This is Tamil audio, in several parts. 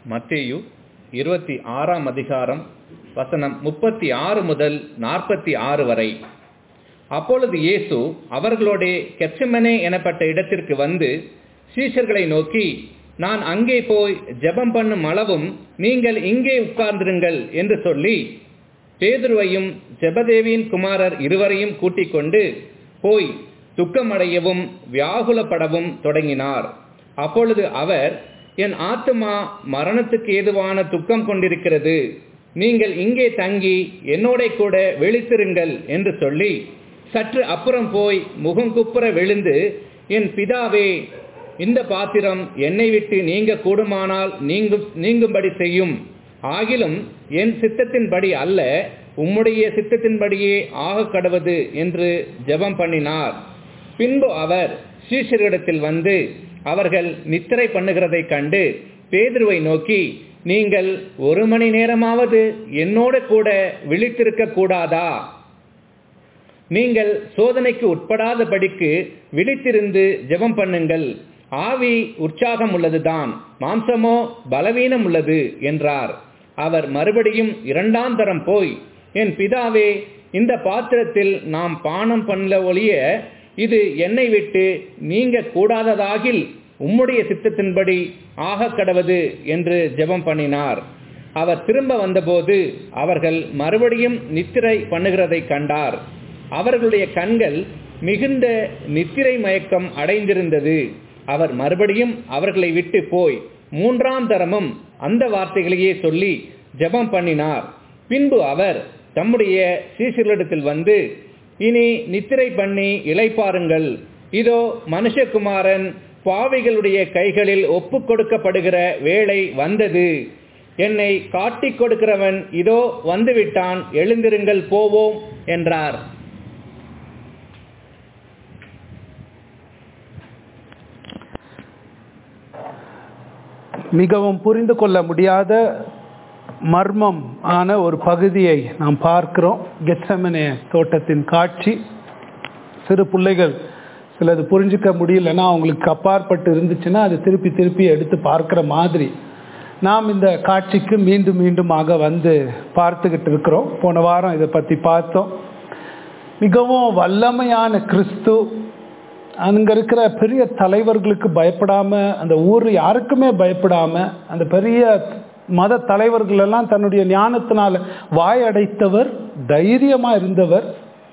மத்தேயு இருபத்தி ஆறாம் அதிகாரம் வசனம் முப்பத்தி ஆறு முதல் நாற்பத்தி ஆறு வரை அப்பொழுது இயேசு அவர்களோடே கெச்சமனே எனப்பட்ட இடத்திற்கு வந்து சீஷர்களை நோக்கி நான் அங்கே போய் ஜெபம் பண்ணும் அளவும் நீங்கள் இங்கே உட்கார்ந்திருங்கள் என்று சொல்லி பேதுருவையும் ஜெபதேவியின் குமாரர் இருவரையும் கூட்டிக் கொண்டு போய் துக்கமடையவும் வியாகுலப்படவும் தொடங்கினார் அப்பொழுது அவர் என் ஆத்துமா மரணத்துக்கு ஏதுவான துக்கம் கொண்டிருக்கிறது நீங்கள் இங்கே தங்கி என்னோட கூட விழித்திருங்கள் என்று சொல்லி சற்று அப்புறம் போய் முகங்குப்புற விழுந்து என் பிதாவே இந்த பாத்திரம் என்னை விட்டு நீங்க கூடுமானால் நீங்கும் நீங்கும்படி செய்யும் ஆகிலும் என் சித்தத்தின்படி அல்ல உம்முடைய சித்தத்தின்படியே ஆக கடவது என்று ஜெபம் பண்ணினார் பின்பு அவர் சீஷரிடத்தில் வந்து அவர்கள் நித்திரை பண்ணுகிறதை கண்டு பேதுருவை நோக்கி நீங்கள் ஒரு மணி நேரமாவது என்னோட கூட விழித்திருக்க கூடாதா நீங்கள் சோதனைக்கு உட்படாதபடிக்கு விழித்திருந்து ஜெபம் பண்ணுங்கள் ஆவி உற்சாகம் உள்ளதுதான் மாம்சமோ பலவீனம் உள்ளது என்றார் அவர் மறுபடியும் இரண்டாம் தரம் போய் என் பிதாவே இந்த பாத்திரத்தில் நாம் பானம் பண்ணல ஒழிய இது என்னை விட்டு நீங்க கூடாததாகில் உம்முடைய சித்தத்தின்படி ஆக கடவது என்று ஜெபம் பண்ணினார் அவர் திரும்ப வந்தபோது அவர்கள் மறுபடியும் நித்திரை பண்ணுகிறதை கண்டார் அவர்களுடைய கண்கள் மிகுந்த நித்திரை மயக்கம் அடைந்திருந்தது அவர் மறுபடியும் அவர்களை விட்டு போய் மூன்றாம் தரமும் அந்த வார்த்தைகளையே சொல்லி ஜெபம் பண்ணினார் பின்பு அவர் தம்முடைய சீசர்களிடத்தில் வந்து இனி நித்திரை பண்ணி இளைப்பாருங்கள் இதோ மனுஷகுமாரன் பாவிகளுடைய கைகளில் ஒப்பு கொடுக்கப்படுகிற வேளை வந்தது என்னை காட்டிக் கொடுக்கிறவன் இதோ வந்துவிட்டான் எழுந்திருங்கள் போவோம் என்றார் மிகவும் புரிந்து கொள்ள முடியாத மர்மம் ஆன ஒரு பகுதியை நாம் பார்க்கிறோம் கெச்சமனே தோட்டத்தின் காட்சி சிறு பிள்ளைகள் சிலது புரிஞ்சுக்க முடியலன்னா அவங்களுக்கு அப்பாற்பட்டு இருந்துச்சுன்னா அது திருப்பி திருப்பி எடுத்து பார்க்குற மாதிரி நாம் இந்த காட்சிக்கு மீண்டும் மீண்டுமாக வந்து பார்த்துக்கிட்டு இருக்கிறோம் போன வாரம் இதை பற்றி பார்த்தோம் மிகவும் வல்லமையான கிறிஸ்து அங்கே இருக்கிற பெரிய தலைவர்களுக்கு பயப்படாம அந்த ஊர் யாருக்குமே பயப்படாம அந்த பெரிய மத தலைவர்கள் எல்லாம் தன்னுடைய ஞானத்தினால வாய் அடைத்தவர் தைரியமா இருந்தவர்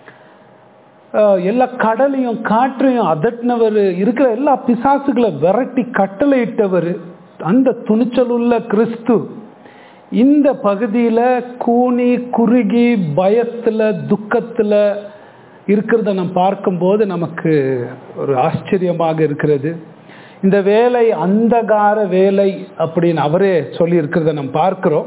எல்லா கடலையும் காற்றையும் அதட்டினவர் இருக்கிற எல்லா பிசாசுகளை விரட்டி கட்டளையிட்டவர் அந்த துணிச்சல் உள்ள கிறிஸ்து இந்த பகுதியில் கூனி குறுகி பயத்தில் துக்கத்தில் இருக்கிறத நம்ம பார்க்கும்போது நமக்கு ஒரு ஆச்சரியமாக இருக்கிறது இந்த வேலை அந்தகார வேலை அப்படின்னு அவரே சொல்லி இருக்கிறத நம்ம பார்க்கிறோம்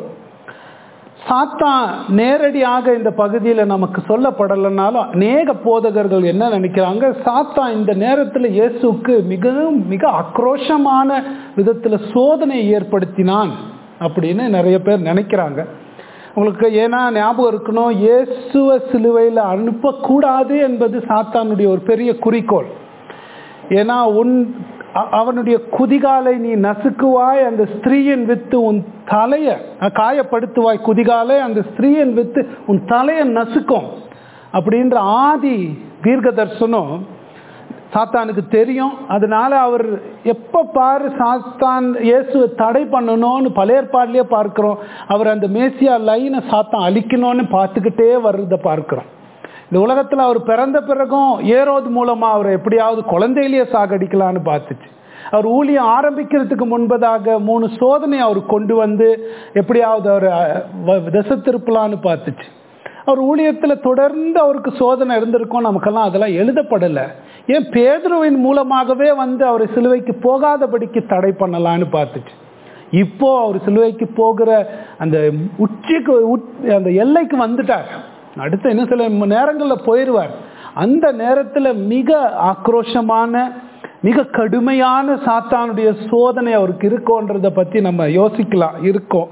சாத்தான் நேரடியாக இந்த பகுதியில் நமக்கு சொல்லப்படலைனாலும் அநேக போதகர்கள் என்ன நினைக்கிறாங்க சாத்தான் இந்த நேரத்தில் இயேசுக்கு மிகவும் மிக ஆக்ரோஷமான விதத்தில் சோதனை ஏற்படுத்தினான் அப்படின்னு நிறைய பேர் நினைக்கிறாங்க உங்களுக்கு ஏன்னா ஞாபகம் இருக்கணும் இயேசுவ சிலுவையில் அனுப்பக்கூடாது என்பது சாத்தானுடைய ஒரு பெரிய குறிக்கோள் ஏன்னா உன் அவனுடைய குதிகாலை நீ நசுக்குவாய் அந்த ஸ்திரீயின் வித்து உன் தலைய காயப்படுத்துவாய் குதிகாலை அந்த ஸ்திரீயின் வித்து உன் தலையை நசுக்கும் அப்படின்ற ஆதி தீர்க்க தரிசனம் சாத்தானுக்கு தெரியும் அதனால அவர் எப்போ பாரு சாத்தான் இயேசுவை தடை பண்ணணும்னு பழையற்பாட்டிலேயே பார்க்கிறோம் அவர் அந்த மேசியா லைனை சாத்தான் அழிக்கணும்னு பார்த்துக்கிட்டே வர்றதை பார்க்கிறோம் இந்த உலகத்தில் அவர் பிறந்த பிறகும் ஏரோது மூலமாக அவரை எப்படியாவது குழந்தையிலேயே சாகடிக்கலான்னு பார்த்துச்சு அவர் ஊழியம் ஆரம்பிக்கிறதுக்கு முன்பதாக மூணு சோதனை அவர் கொண்டு வந்து எப்படியாவது அவர் திசை திருப்பலான்னு பார்த்துச்சு அவர் ஊழியத்தில் தொடர்ந்து அவருக்கு சோதனை இருந்திருக்கும் நமக்கெல்லாம் அதெல்லாம் எழுதப்படலை ஏன் பேதுருவின் மூலமாகவே வந்து அவரை சிலுவைக்கு போகாதபடிக்கு தடை பண்ணலான்னு பார்த்துச்சு இப்போ அவர் சிலுவைக்கு போகிற அந்த உச்சிக்கு அந்த எல்லைக்கு வந்துட்டார் அடுத்த இன்னும் சில நேரங்களில் போயிடுவார் அந்த நேரத்தில் மிக ஆக்ரோஷமான மிக கடுமையான சாத்தானுடைய சோதனை அவருக்கு இருக்கோன்றதை பற்றி நம்ம யோசிக்கலாம் இருக்கோம்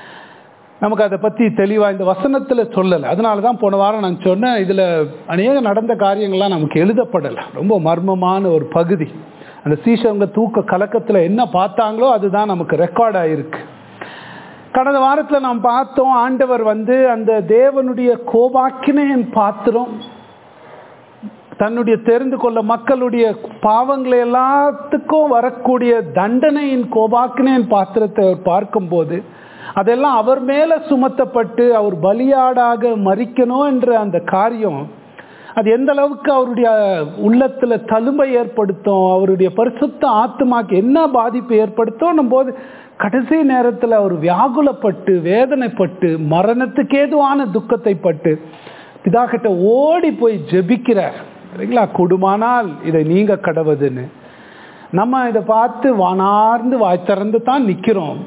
நமக்கு அதை பற்றி தெளிவாக இந்த வசனத்தில் சொல்லலை அதனால தான் போன வாரம் நான் சொன்னேன் இதில் அநேக நடந்த காரியங்கள்லாம் நமக்கு எழுதப்படலை ரொம்ப மர்மமான ஒரு பகுதி அந்த சீஷவங்க தூக்க கலக்கத்தில் என்ன பார்த்தாங்களோ அதுதான் நமக்கு ரெக்கார்ட் ஆகிருக்கு கடந்த வாரத்தில் நாம் பார்த்தோம் ஆண்டவர் வந்து அந்த தேவனுடைய கோபாக்கினையின் பாத்திரம் தன்னுடைய தெரிந்து கொள்ள மக்களுடைய பாவங்களை எல்லாத்துக்கும் வரக்கூடிய தண்டனையின் கோபாக்கினையின் பாத்திரத்தை அவர் பார்க்கும்போது அதெல்லாம் அவர் மேல சுமத்தப்பட்டு அவர் பலியாடாக மறிக்கணும் என்ற அந்த காரியம் அது எந்த அளவுக்கு அவருடைய உள்ளத்துல தழும்பை ஏற்படுத்தும் அவருடைய பரிசுத்த ஆத்மாக்கு என்ன பாதிப்பு ஏற்படுத்தும் போது கடைசி நேரத்தில் அவர் வியாகுலப்பட்டு வேதனைப்பட்டு மரணத்துக்கு ஏதுவான துக்கத்தை பட்டு பிதா கிட்ட ஓடி போய் ஜெபிக்கிறார் சரிங்களா கொடுமானால் இதை நீங்க கடவுதுன்னு நம்ம இதை பார்த்து வானார்ந்து வாய் திறந்து தான் நிற்கிறோம்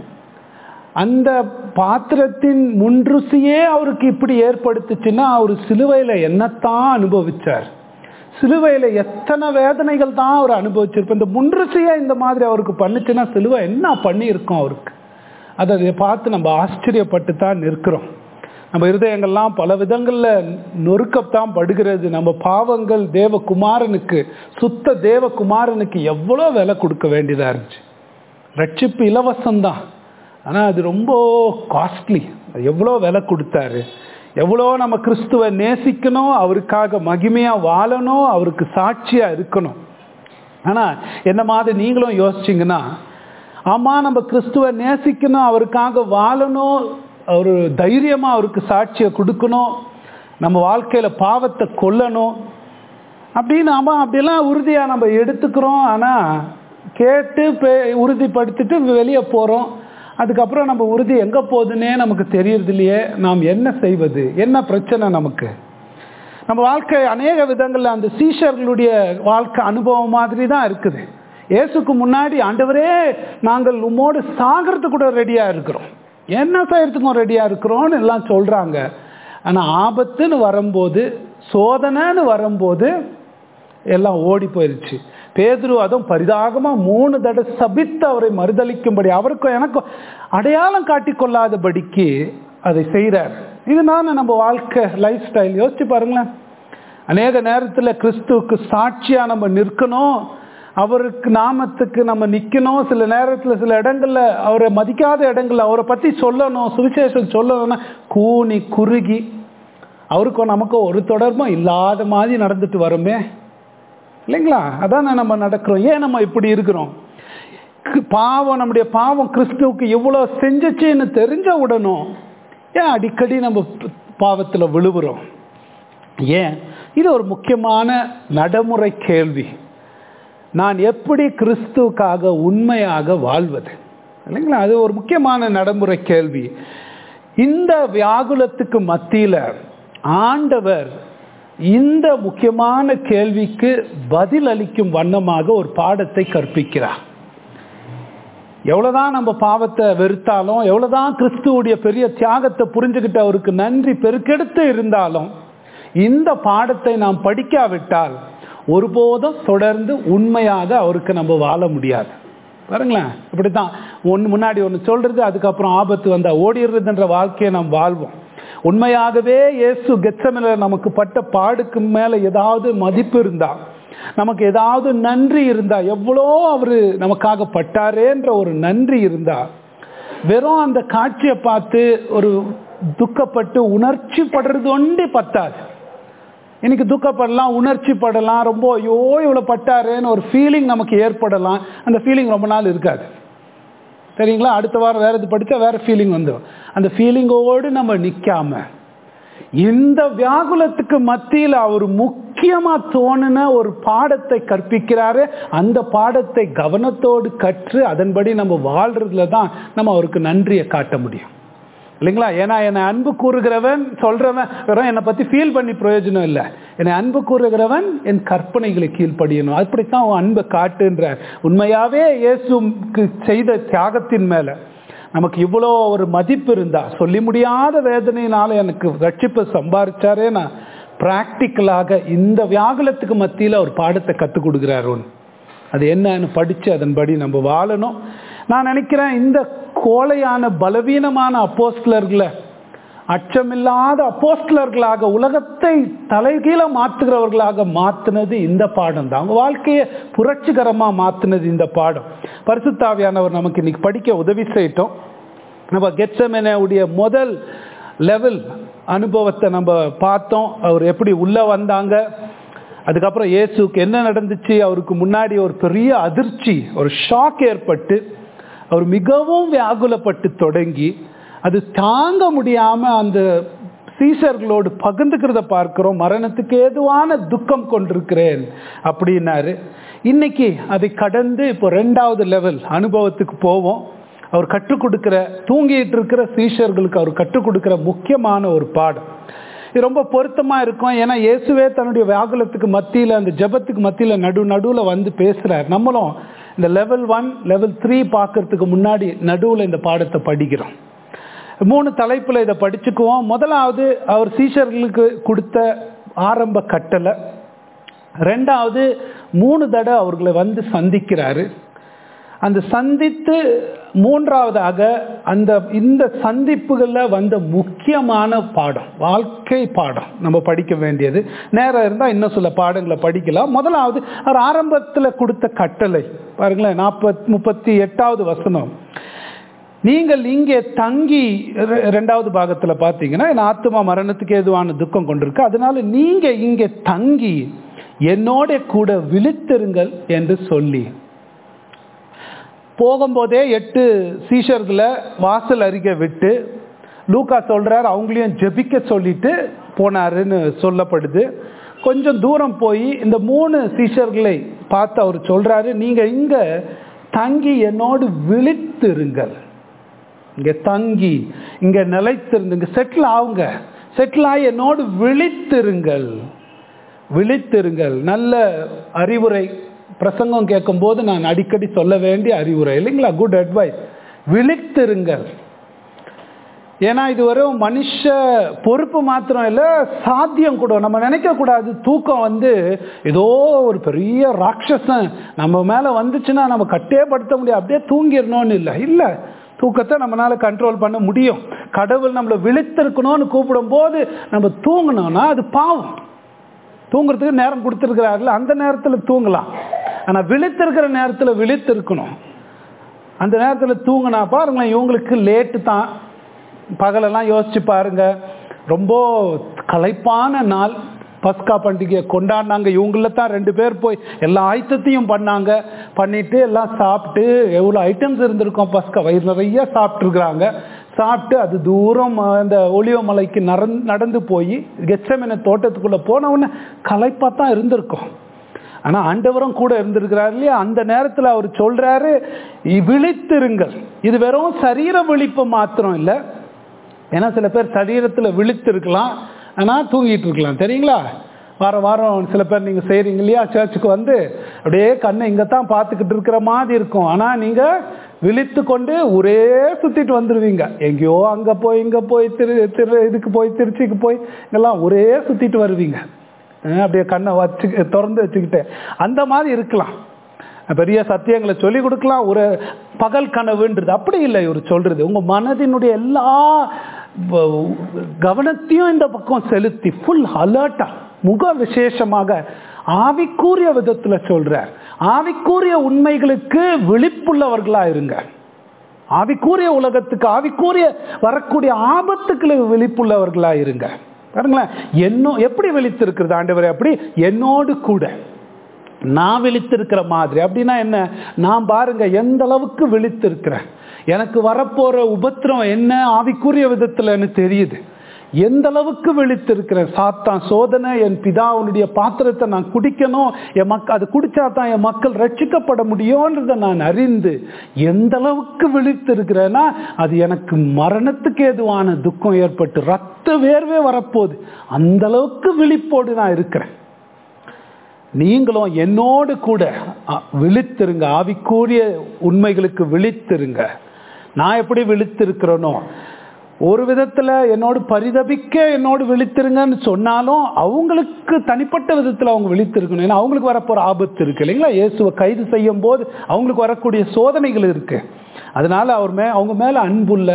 அந்த பாத்திரத்தின் முன்ருசியே அவருக்கு இப்படி ஏற்படுத்துச்சுன்னா அவர் சிலுவையில் என்னத்தான் அனுபவிச்சார் சிலுவையில் எத்தனை வேதனைகள் தான் அவர் அனுபவிச்சிருப்பார் இந்த முன்ருசியே இந்த மாதிரி அவருக்கு பண்ணுச்சுன்னா சிலுவை என்ன பண்ணியிருக்கோம் அவருக்கு அதை பார்த்து நம்ம ஆச்சரியப்பட்டு தான் நிற்கிறோம் நம்ம இருதயங்கள்லாம் பல விதங்களில் நொறுக்கத்தான் படுகிறது நம்ம பாவங்கள் தேவகுமாரனுக்கு சுத்த தேவகுமாரனுக்கு எவ்வளோ விலை கொடுக்க வேண்டியதாக இருந்துச்சு ரட்சிப்பு இலவசம்தான் ஆனால் அது ரொம்ப காஸ்ட்லி எவ்வளோ விலை கொடுத்தாரு எவ்வளோ நம்ம கிறிஸ்துவை நேசிக்கணும் அவருக்காக மகிமையாக வாழணும் அவருக்கு சாட்சியாக இருக்கணும் ஆனால் என்ன மாதிரி நீங்களும் யோசிச்சிங்கன்னா ஆமாம் நம்ம கிறிஸ்துவை நேசிக்கணும் அவருக்காக வாழணும் அவர் தைரியமாக அவருக்கு சாட்சியை கொடுக்கணும் நம்ம வாழ்க்கையில் பாவத்தை கொல்லணும் அப்படின்னு ஆமாம் அப்படிலாம் உறுதியாக நம்ம எடுத்துக்கிறோம் ஆனால் கேட்டு உறுதிப்படுத்திட்டு வெளியே போகிறோம் அதுக்கப்புறம் நம்ம உறுதி எங்கே போகுதுன்னே நமக்கு தெரியறது இல்லையே நாம் என்ன செய்வது என்ன பிரச்சனை நமக்கு நம்ம வாழ்க்கை அநேக விதங்களில் அந்த சீஷர்களுடைய வாழ்க்கை அனுபவம் மாதிரி தான் இருக்குது இயேசுக்கு முன்னாடி ஆண்டவரே நாங்கள் உம்மோடு சாகிறது கூட ரெடியாக இருக்கிறோம் என்ன செய்யறதுக்கும் ரெடியாக இருக்கிறோம்னு எல்லாம் சொல்கிறாங்க ஆனால் ஆபத்துன்னு வரும்போது சோதனைன்னு வரும்போது எல்லாம் ஓடி போயிடுச்சு பேதுரு அதுவும் பரிதாகமாக மூணு தடவை சபித்து அவரை மறுதளிக்கும்படி அவருக்கும் எனக்கும் அடையாளம் காட்டிக்கொள்ளாதபடிக்கு அதை செய்கிறார் இதனால நம்ம வாழ்க்கை லைஃப் ஸ்டைல் யோசிச்சு பாருங்களேன் அநேக நேரத்தில் கிறிஸ்துவுக்கு சாட்சியாக நம்ம நிற்கணும் அவருக்கு நாமத்துக்கு நம்ம நிற்கணும் சில நேரத்தில் சில இடங்களில் அவரை மதிக்காத இடங்களில் அவரை பற்றி சொல்லணும் சுவிசேஷம் சொல்லணும்னா கூனி குறுகி அவருக்கும் நமக்கும் ஒரு தொடர்பும் இல்லாத மாதிரி நடந்துட்டு வரோமே இல்லைங்களா அதான் நம்ம நடக்கிறோம் ஏன் நம்ம இப்படி இருக்கிறோம் பாவம் நம்முடைய பாவம் கிறிஸ்துவுக்கு இவ்வளோ செஞ்சிச்சுன்னு தெரிஞ்ச உடனும் ஏன் அடிக்கடி நம்ம பாவத்தில் விழுவுறோம் ஏன் இது ஒரு முக்கியமான நடைமுறை கேள்வி நான் எப்படி கிறிஸ்துவுக்காக உண்மையாக வாழ்வது இல்லைங்களா அது ஒரு முக்கியமான நடைமுறை கேள்வி இந்த வியாகுலத்துக்கு மத்தியில் ஆண்டவர் இந்த முக்கியமான கேள்விக்கு பதில் அளிக்கும் வண்ணமாக ஒரு பாடத்தை கற்பிக்கிறார் எவ்வளவுதான் நம்ம பாவத்தை வெறுத்தாலும் எவ்வளவுதான் கிறிஸ்துவுடைய பெரிய தியாகத்தை புரிஞ்சுக்கிட்டு அவருக்கு நன்றி பெருக்கெடுத்து இருந்தாலும் இந்த பாடத்தை நாம் படிக்காவிட்டால் ஒருபோதும் தொடர்ந்து உண்மையாக அவருக்கு நம்ம வாழ முடியாது பாருங்களேன் இப்படித்தான் ஒன்று முன்னாடி ஒன்று சொல்றது அதுக்கப்புறம் ஆபத்து வந்தா ஓடிடுறதுன்ற வாழ்க்கையை நாம் வாழ்வோம் உண்மையாகவே இயேசு கெச்சமில நமக்கு பட்ட பாடுக்கு மேல ஏதாவது மதிப்பு இருந்தா நமக்கு ஏதாவது நன்றி இருந்தா எவ்வளோ அவரு நமக்காக பட்டாரேன்ற ஒரு நன்றி இருந்தா வெறும் அந்த காட்சியை பார்த்து ஒரு துக்கப்பட்டு உணர்ச்சி படுறது ஒன்றே பத்தாது இன்னைக்கு துக்கப்படலாம் உணர்ச்சி படலாம் ரொம்ப ஐயோ இவ்வளோ பட்டாருன்னு ஒரு ஃபீலிங் நமக்கு ஏற்படலாம் அந்த ஃபீலிங் ரொம்ப நாள் இருக்காது சரிங்களா அடுத்த வாரம் வேற இது படித்தா வேற ஃபீலிங் வந்துடும் அந்த ஃபீலிங்கோடு நம்ம நிற்காம இந்த வியாகுலத்துக்கு மத்தியில் அவர் முக்கியமா தோணுன ஒரு பாடத்தை கற்பிக்கிறாரு அந்த பாடத்தை கவனத்தோடு கற்று அதன்படி நம்ம வாழ்றதுல தான் நம்ம அவருக்கு நன்றியை காட்ட முடியும் இல்லைங்களா ஏன்னா என்னை அன்பு கூறுகிறவன் சொல்றவன் வெறும் என்னை பத்தி ஃபீல் பண்ணி பிரயோஜனம் இல்லை என்னை அன்பு கூறுகிறவன் என் கற்பனைகளை கீழ்ப்படியணும் அப்படித்தான் அவன் அன்பை காட்டுன்ற உண்மையாவே இயேசுக்கு செய்த தியாகத்தின் மேல நமக்கு இவ்வளோ ஒரு மதிப்பு இருந்தா சொல்லி முடியாத வேதனையினால எனக்கு ரட்சிப்பை சம்பாரிச்சாரே நான் பிராக்டிக்கலாக இந்த வியாகுலத்துக்கு மத்தியில் ஒரு பாடத்தை கற்றுக் கொடுக்குறார் ஒன்று அது என்னன்னு படித்து அதன்படி நம்ம வாழணும் நான் நினைக்கிறேன் இந்த கோழையான பலவீனமான அப்போஸ்லர்களை அச்சமில்லாத அப்போஸ்லர்களாக உலகத்தை தலைகீழ மாற்றுகிறவர்களாக மாற்றினது இந்த பாடம் தான் அவங்க வாழ்க்கையை புரட்சிகரமாக மாற்றினது இந்த பாடம் பரிசுத்தாவியானவர் நமக்கு இன்னைக்கு படிக்க உதவி செய்யட்டும் நம்ம கெட்சமெனுடைய முதல் லெவல் அனுபவத்தை நம்ம பார்த்தோம் அவர் எப்படி உள்ளே வந்தாங்க அதுக்கப்புறம் இயேசுக்கு என்ன நடந்துச்சு அவருக்கு முன்னாடி ஒரு பெரிய அதிர்ச்சி ஒரு ஷாக் ஏற்பட்டு அவர் மிகவும் வியாகுலப்பட்டு தொடங்கி அது தாங்க முடியாம அந்த சீசர்களோடு பகிர்ந்துக்கிறத பார்க்கிறோம் மரணத்துக்கு ஏதுவான துக்கம் கொண்டிருக்கிறேன் அப்படின்னாரு இன்னைக்கு அதை கடந்து இப்போ ரெண்டாவது லெவல் அனுபவத்துக்கு போவோம் அவர் கற்றுக் கொடுக்கிற தூங்கிட்டு இருக்கிற சீஷர்களுக்கு அவர் கற்றுக் கொடுக்கிற முக்கியமான ஒரு பாடம் இது ரொம்ப பொருத்தமா இருக்கும் ஏன்னா இயேசுவே தன்னுடைய வியாகுலத்துக்கு மத்தியில் அந்த ஜெபத்துக்கு மத்தியில் நடு நடுவில் வந்து பேசுறார் நம்மளும் இந்த லெவல் ஒன் லெவல் த்ரீ பார்க்கறதுக்கு முன்னாடி நடுவில் இந்த பாடத்தை படிக்கிறோம் மூணு தலைப்பில் இதை படிச்சுக்குவோம் முதலாவது அவர் சீஷர்களுக்கு கொடுத்த ஆரம்ப கட்டளை ரெண்டாவது மூணு தடவை அவர்களை வந்து சந்திக்கிறாரு அந்த சந்தித்து மூன்றாவதாக அந்த இந்த சந்திப்புகளில் வந்த முக்கியமான பாடம் வாழ்க்கை பாடம் நம்ம படிக்க வேண்டியது நேரம் இருந்தால் இன்னும் சில பாடங்களை படிக்கலாம் முதலாவது அவர் ஆரம்பத்தில் கொடுத்த கட்டளை பாருங்களேன் நாற்பத் முப்பத்தி எட்டாவது வசனம் நீங்கள் இங்கே தங்கி ரெ- ரெண்டாவது பாகத்தில் பார்த்தீங்கன்னா என் ஆத்மா மரணத்துக்கு ஏதுவான துக்கம் கொண்டிருக்கு அதனால நீங்க இங்கே தங்கி என்னோட கூட விழித்திருங்கள் என்று சொல்லி போகும்போதே எட்டு சீஷர்களை வாசல் அருகே விட்டு லூக்கா சொல்றார் அவங்களையும் ஜெபிக்க சொல்லிட்டு போனாருன்னு சொல்லப்படுது கொஞ்சம் தூரம் போய் இந்த மூணு சீஷர்களை பார்த்து அவர் சொல்றாரு நீங்க இங்க தங்கி என்னோடு விழித்திருங்கள் இங்க தங்கி இங்க நிலைத்திருந்து இங்க செட்டில் ஆகுங்க செட்டில் ஆகி என்னோடு விழித்திருங்கள் விழித்திருங்கள் நல்ல அறிவுரை பிரசங்கம் கேட்கும்போது நான் அடிக்கடி சொல்ல வேண்டிய அறிவுரை இல்லைங்களா குட் அட்வைஸ் விழித்திருங்கள் ஏன்னா இது வெறும் மனுஷ பொறுப்பு மாத்திரம் இல்லை சாத்தியம் கூட நம்ம நினைக்க கூடாது தூக்கம் வந்து ஏதோ ஒரு பெரிய ராட்சசன் நம்ம மேல வந்துச்சுன்னா நம்ம கட்டே படுத்த முடியும் அப்படியே தூங்கிடணும்னு இல்லை இல்லை தூக்கத்தை நம்மளால கண்ட்ரோல் பண்ண முடியும் கடவுள் நம்மளை விழித்திருக்கணும்னு கூப்பிடும் போது நம்ம தூங்கணும்னா அது பாவம் தூங்குறதுக்கு நேரம் கொடுத்துருக்கிறாருல அந்த நேரத்தில் தூங்கலாம் ஆனால் விழித்திருக்கிற நேரத்தில் விழித்திருக்கணும் அந்த நேரத்தில் தூங்கினா பாருங்களேன் இவங்களுக்கு லேட்டு தான் பகலெல்லாம் யோசிச்சு பாருங்க ரொம்ப களைப்பான நாள் பஸ்கா பண்டிகையை கொண்டாடினாங்க இவங்கள தான் ரெண்டு பேர் போய் எல்லா ஆயத்தத்தையும் பண்ணாங்க பண்ணிட்டு எல்லாம் சாப்பிட்டு எவ்வளோ ஐட்டம்ஸ் இருந்திருக்கும் பஸ்கா வயிறு நிறைய சாப்பிட்ருக்குறாங்க சாப்பிட்டு அது தூரம் அந்த ஒளிவ மலைக்கு நரந் நடந்து போய் கெச்சமென தோட்டத்துக்குள்ளே போனவுடனே களைப்பாக தான் இருந்திருக்கும் ஆனால் ஆண்டவரும் கூட இருந்திருக்கிறார் இல்லையா அந்த நேரத்தில் அவர் சொல்றாரு "இ- விழித்திருங்கள் இது வெறும் சரீர விழிப்பு மாத்திரம் இல்லை ஏன்னா சில பேர் சரீரத்தில் விழித்திருக்கலாம் ஆனால் தூங்கிட்டு இருக்கலாம் தெரியுங்களா வாரம் வாரம் சில பேர் நீங்கள் செய்கிறீங்க இல்லையா சர்ச்சுக்கு வந்து அப்படியே கண்ணை இங்கே தான் பார்த்துக்கிட்டு இருக்கிற மாதிரி இருக்கும் ஆனால் நீங்கள் விழித்து கொண்டு ஒரே சுற்றிட்டு வந்துடுவீங்க எங்கேயோ அங்கே போய் இங்கே போய் திரு திரு இதுக்கு போய் திருச்சிக்கு போய் இதெல்லாம் ஒரே சுற்றிட்டு வருவீங்க அஹ் அப்படியே கண்ணை வச்சு திறந்து வச்சுக்கிட்டு அந்த மாதிரி இருக்கலாம் பெரிய சத்தியங்களை சொல்லி கொடுக்கலாம் ஒரு பகல் கனவுன்றது அப்படி இல்லை இவர் சொல்றது உங்க மனதினுடைய எல்லா வ- கவனத்தையும் இந்த பக்கம் செலுத்தி ஃபுல் அலர்ட்டா முக விசேஷமாக ஆவிக்கூறிய விதத்துல சொல்றார் ஆவிக்கூறிய உண்மைகளுக்கு விழிப்புள்ளவர்களா இருங்க ஆவிக்கூறிய உலகத்துக்கு ஆவிக்கூறிய வரக்கூடிய ஆபத்துக்களை விழிப்புள்ளவர்களா இருங்க பாருங்களேன் என்னோ எப்படி விழித்திருக்கிறது ஆண்டவரே அப்படி என்னோடு கூட நான் விழித்திருக்கிற மாதிரி அப்படின்னா என்ன நான் பாருங்க எந்த அளவுக்கு விழித்திருக்கிறேன் எனக்கு வரப்போற உபத்திரம் என்ன ஆவிக்குரிய விதத்துலன்னு தெரியுது எந்த அளவுக்கு விழித்திருக்கிறேன் சாத்தான் சோதனை என் பிதாவுடைய பாத்திரத்தை நான் குடிக்கணும் என் மக்க அது குடிச்சா தான் என் மக்கள் ரட்சிக்கப்பட முடியும்ன்றதை நான் அறிந்து எந்த அளவுக்கு விழித்திருக்கிறேன்னா அது எனக்கு மரணத்துக்கு ஏதுவான துக்கம் ஏற்பட்டு ரத்த வேர்வே வரப்போகுது அந்த அளவுக்கு விழிப்போடு நான் இருக்கிறேன் நீங்களும் என்னோடு கூட அ, விழித்திருங்க ஆவிக்கூறிய உண்மைகளுக்கு விழித்திருங்க நான் எப்படி விழித்திருக்கிறேனோ ஒரு விதத்துல என்னோடு பரிதபிக்க என்னோடு விழித்திருங்கன்னு சொன்னாலும் அவங்களுக்கு தனிப்பட்ட விதத்துல அவங்க விழித்திருக்கணும் ஏன்னா அவங்களுக்கு வரப்போற ஆபத்து இருக்கு இல்லைங்களா இயேசுவை கைது செய்யும் போது அவங்களுக்கு வரக்கூடிய சோதனைகள் இருக்கு அதனால அவர் மே அவங்க மேல அன்புள்ள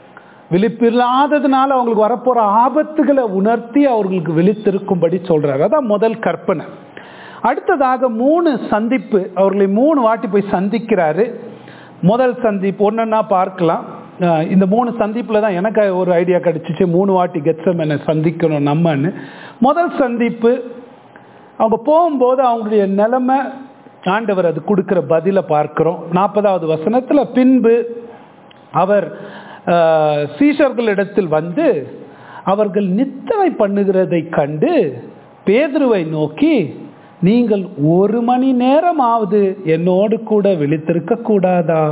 விழிப்பில்லாததுனால அவங்களுக்கு வரப்போற ஆபத்துகளை உணர்த்தி அவர்களுக்கு விழித்திருக்கும்படி சொல்றாரு அதான் முதல் கற்பனை அடுத்ததாக மூணு சந்திப்பு அவர்களை மூணு வாட்டி போய் சந்திக்கிறாரு முதல் சந்திப்பு ஒன்னொன்னா பார்க்கலாம் அஹ், இந்த மூணு சந்திப்பில் தான் எனக்கு ஒரு ஐடியா கிடைச்சிச்சு மூணு வாட்டி கெட்சமனை சந்திக்கணும் நம்மன்னு முதல் சந்திப்பு அவங்க போகும்போது அவங்களுடைய நிலைமை ஆண்டவர் அது கொடுக்குற பதிலை பார்க்கிறோம் நாற்பதாவது வசனத்துல பின்பு அவர் அஹ், சீஷர்களிடத்தில் வந்து அவர்கள் நித்திரை பண்ணுகிறதை கண்டு பேதுருவை நோக்கி நீங்கள் ஒரு மணி நேரமாவது என்னோடு கூட விழித்திருக்க கூடாதா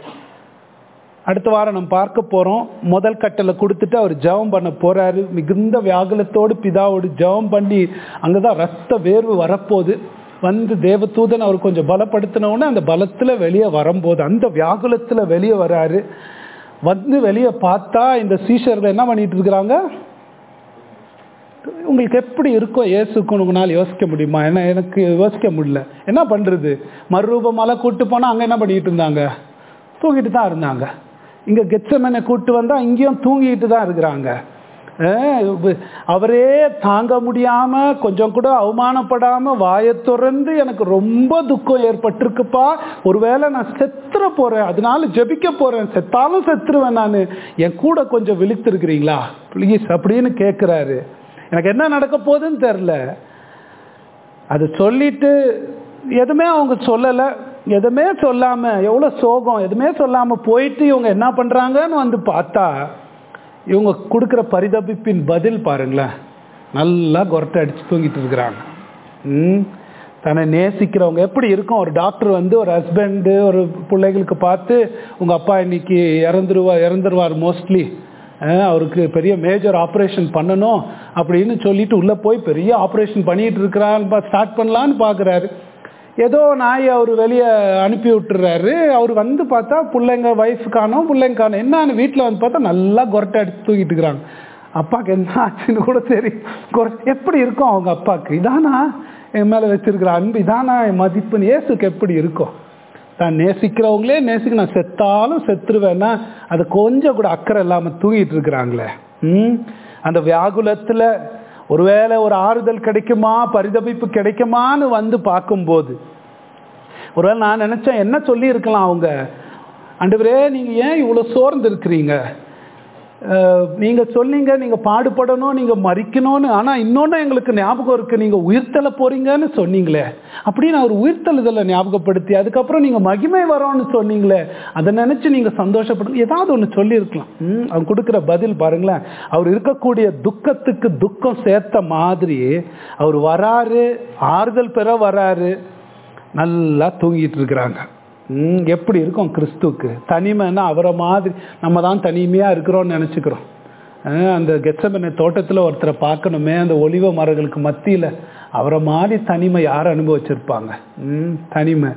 அடுத்த வாரம் நம்ம பார்க்க போறோம் முதல் கட்டளை கொடுத்துட்டு அவர் ஜெபம் பண்ண போறாரு மிகுந்த வியாகுலத்தோடு பிதாவோடு ஜெபம் பண்ணி அங்கதான் ரத்த வேர்வு வரப்போகுது வந்து தேவதூதன் அவர் கொஞ்சம் பலப்படுத்தின உடனே அந்த பலத்துல வெளியே வரும்போது அந்த வியாகுலத்துல வெளியே வராரு வந்து வெளியே பார்த்தா இந்த சீஷர்கள் என்ன பண்ணிட்டு இருக்கிறாங்க உங்களுக்கு எப்படி இருக்கும் இயேசுக்கு உங்களால் யோசிக்க முடியுமா ஏன்னா எனக்கு யோசிக்க முடியல என்ன பண்றது மறுரூபமால கூட்டு போனா அங்க என்ன பண்ணிட்டு இருந்தாங்க தூங்கிட்டு தான் இருந்தாங்க இங்க கெச்சமனை கூட்டு வந்தா இங்கேயும் தூங்கிட்டு தான் இருக்கிறாங்க அஹ் உப- அவரே தாங்க முடியாம கொஞ்சம் கூட அவமானப்படாம வாயை திறந்து எனக்கு ரொம்ப துக்கம் ஏற்பட்டிருக்குப்பா ஒருவேளை நான் செத்துற போறேன் அதனால ஜெபிக்க போறேன் செத்தாலும் செத்துருவேன் நான் என் கூட கொஞ்சம் விழித்திருக்கிறீங்களா ப்ளீஸ் அப்படின்னு கேட்குறாரு எனக்கு என்ன நடக்க போகுதுன்னு தெரில அது சொல்லிட்டு எதுவுமே அவங்க சொல்லலை எதுவுமே சொல்லாம எவ்வளோ சோகம் எதுவுமே சொல்லாம போயிட்டு இவங்க என்ன பண்றாங்கன்னு வந்து பார்த்தா இவங்க கொடுக்குற பரிதபிப்பின் பதில் பாருங்களேன் நல்லா கொரட்டை அடிச்சு தூங்கிட்டு இருக்கிறாங்க ம் தன்னை நேசிக்கிறவங்க எப்படி இருக்கும் ஒரு டாக்டர் வந்து ஒரு ஹஸ்பண்டு ஒரு பிள்ளைகளுக்கு பார்த்து உங்கள் அப்பா இன்னைக்கு இறந்துருவா இறந்துருவார் மோஸ்ட்லி அவருக்கு பெரிய மேஜர் ஆப்ரேஷன் பண்ணணும் அப்படின்னு சொல்லிட்டு உள்ளே போய் பெரிய ஆப்ரேஷன் பண்ணிட்டு இருக்கிறான்னு ஸ்டார்ட் பண்ணலான்னு பார்க்குறாரு ஏதோ நாய் அவர் வெளியே அனுப்பி விட்டுறாரு அவர் வந்து பார்த்தா பிள்ளைங்க ஒய்ஃப் காணோம் பிள்ளைங்க காணோம் என்னன்னு வீட்டில் வந்து பார்த்தா நல்லா கொரட்டை அடிச்சு தூக்கிட்டு இருக்கிறாங்க அப்பாவுக்கு என்ன ஆச்சுன்னு கூட சரி எப்படி இருக்கும் அவங்க அப்பாவுக்கு இதானா என் மேலே வச்சிருக்கிற அன்பு இதானா என் மதிப்புன்னு ஏசுக்கு எப்படி இருக்கும் தான் நேசிக்கிறவங்களே நேசிக்க நான் செத்தாலும் செத்துருவேன்னா அது கொஞ்சம் கூட அக்கறை இல்லாமல் தூங்கிட்டு இருக்கிறாங்களே ம் அந்த வியாகுலத்தில் ஒருவேளை ஒரு ஆறுதல் கிடைக்குமா பரிதபிப்பு கிடைக்குமான்னு வந்து பார்க்கும்போது ஒருவேளை நான் நினைச்சேன் என்ன சொல்லி இருக்கலாம் அவங்க ஆண்டவரே நீங்க ஏன் இவ்வளவு சோர்ந்து இருக்கிறீங்க அஹ், நீங்க சொன்னீங்க நீங்க பாடுபடணும் நீங்க மறிக்கணும்னு ஆனா இன்னொன்னு எங்களுக்கு ஞாபகம் இருக்கு நீங்க உயிர்த்தல போறீங்கன்னு சொன்னீங்களே அப்படின்னு அவர் உயிர்த்தெழுதலை ஞாபகப்படுத்தி அதுக்கப்புறம் நீங்க மகிமை வரோம்னு சொன்னீங்களே அதை நினைச்சு நீங்க சந்தோஷப்படுங்க ஏதாவது ஒன்று சொல்லியிருக்கலாம் ம், அவங்க கொடுக்குற பதில் பாருங்களேன் அவர் இருக்கக்கூடிய துக்கத்துக்கு துக்கம் சேர்த்த மாதிரி அவர் வராரு ஆறுதல் பெற வராரு நல்லா தூங்கிட்டு இருக்கிறாங்க ம், எப்படி இருக்கும் கிறிஸ்துவுக்கு தனிமைன்னா அவரை மாதிரி நம்ம தான் தனிமையாக இருக்கிறோம்னு நினச்சிக்கிறோம் அந்த கெச்சமனை தோட்டத்தில் ஒருத்தரை பார்க்கணுமே அந்த ஒலிவ மரங்களுக்கு மத்தியில் அவரை மாதிரி தனிமை யார் அனுபவிச்சிருப்பாங்க ம், தனிமை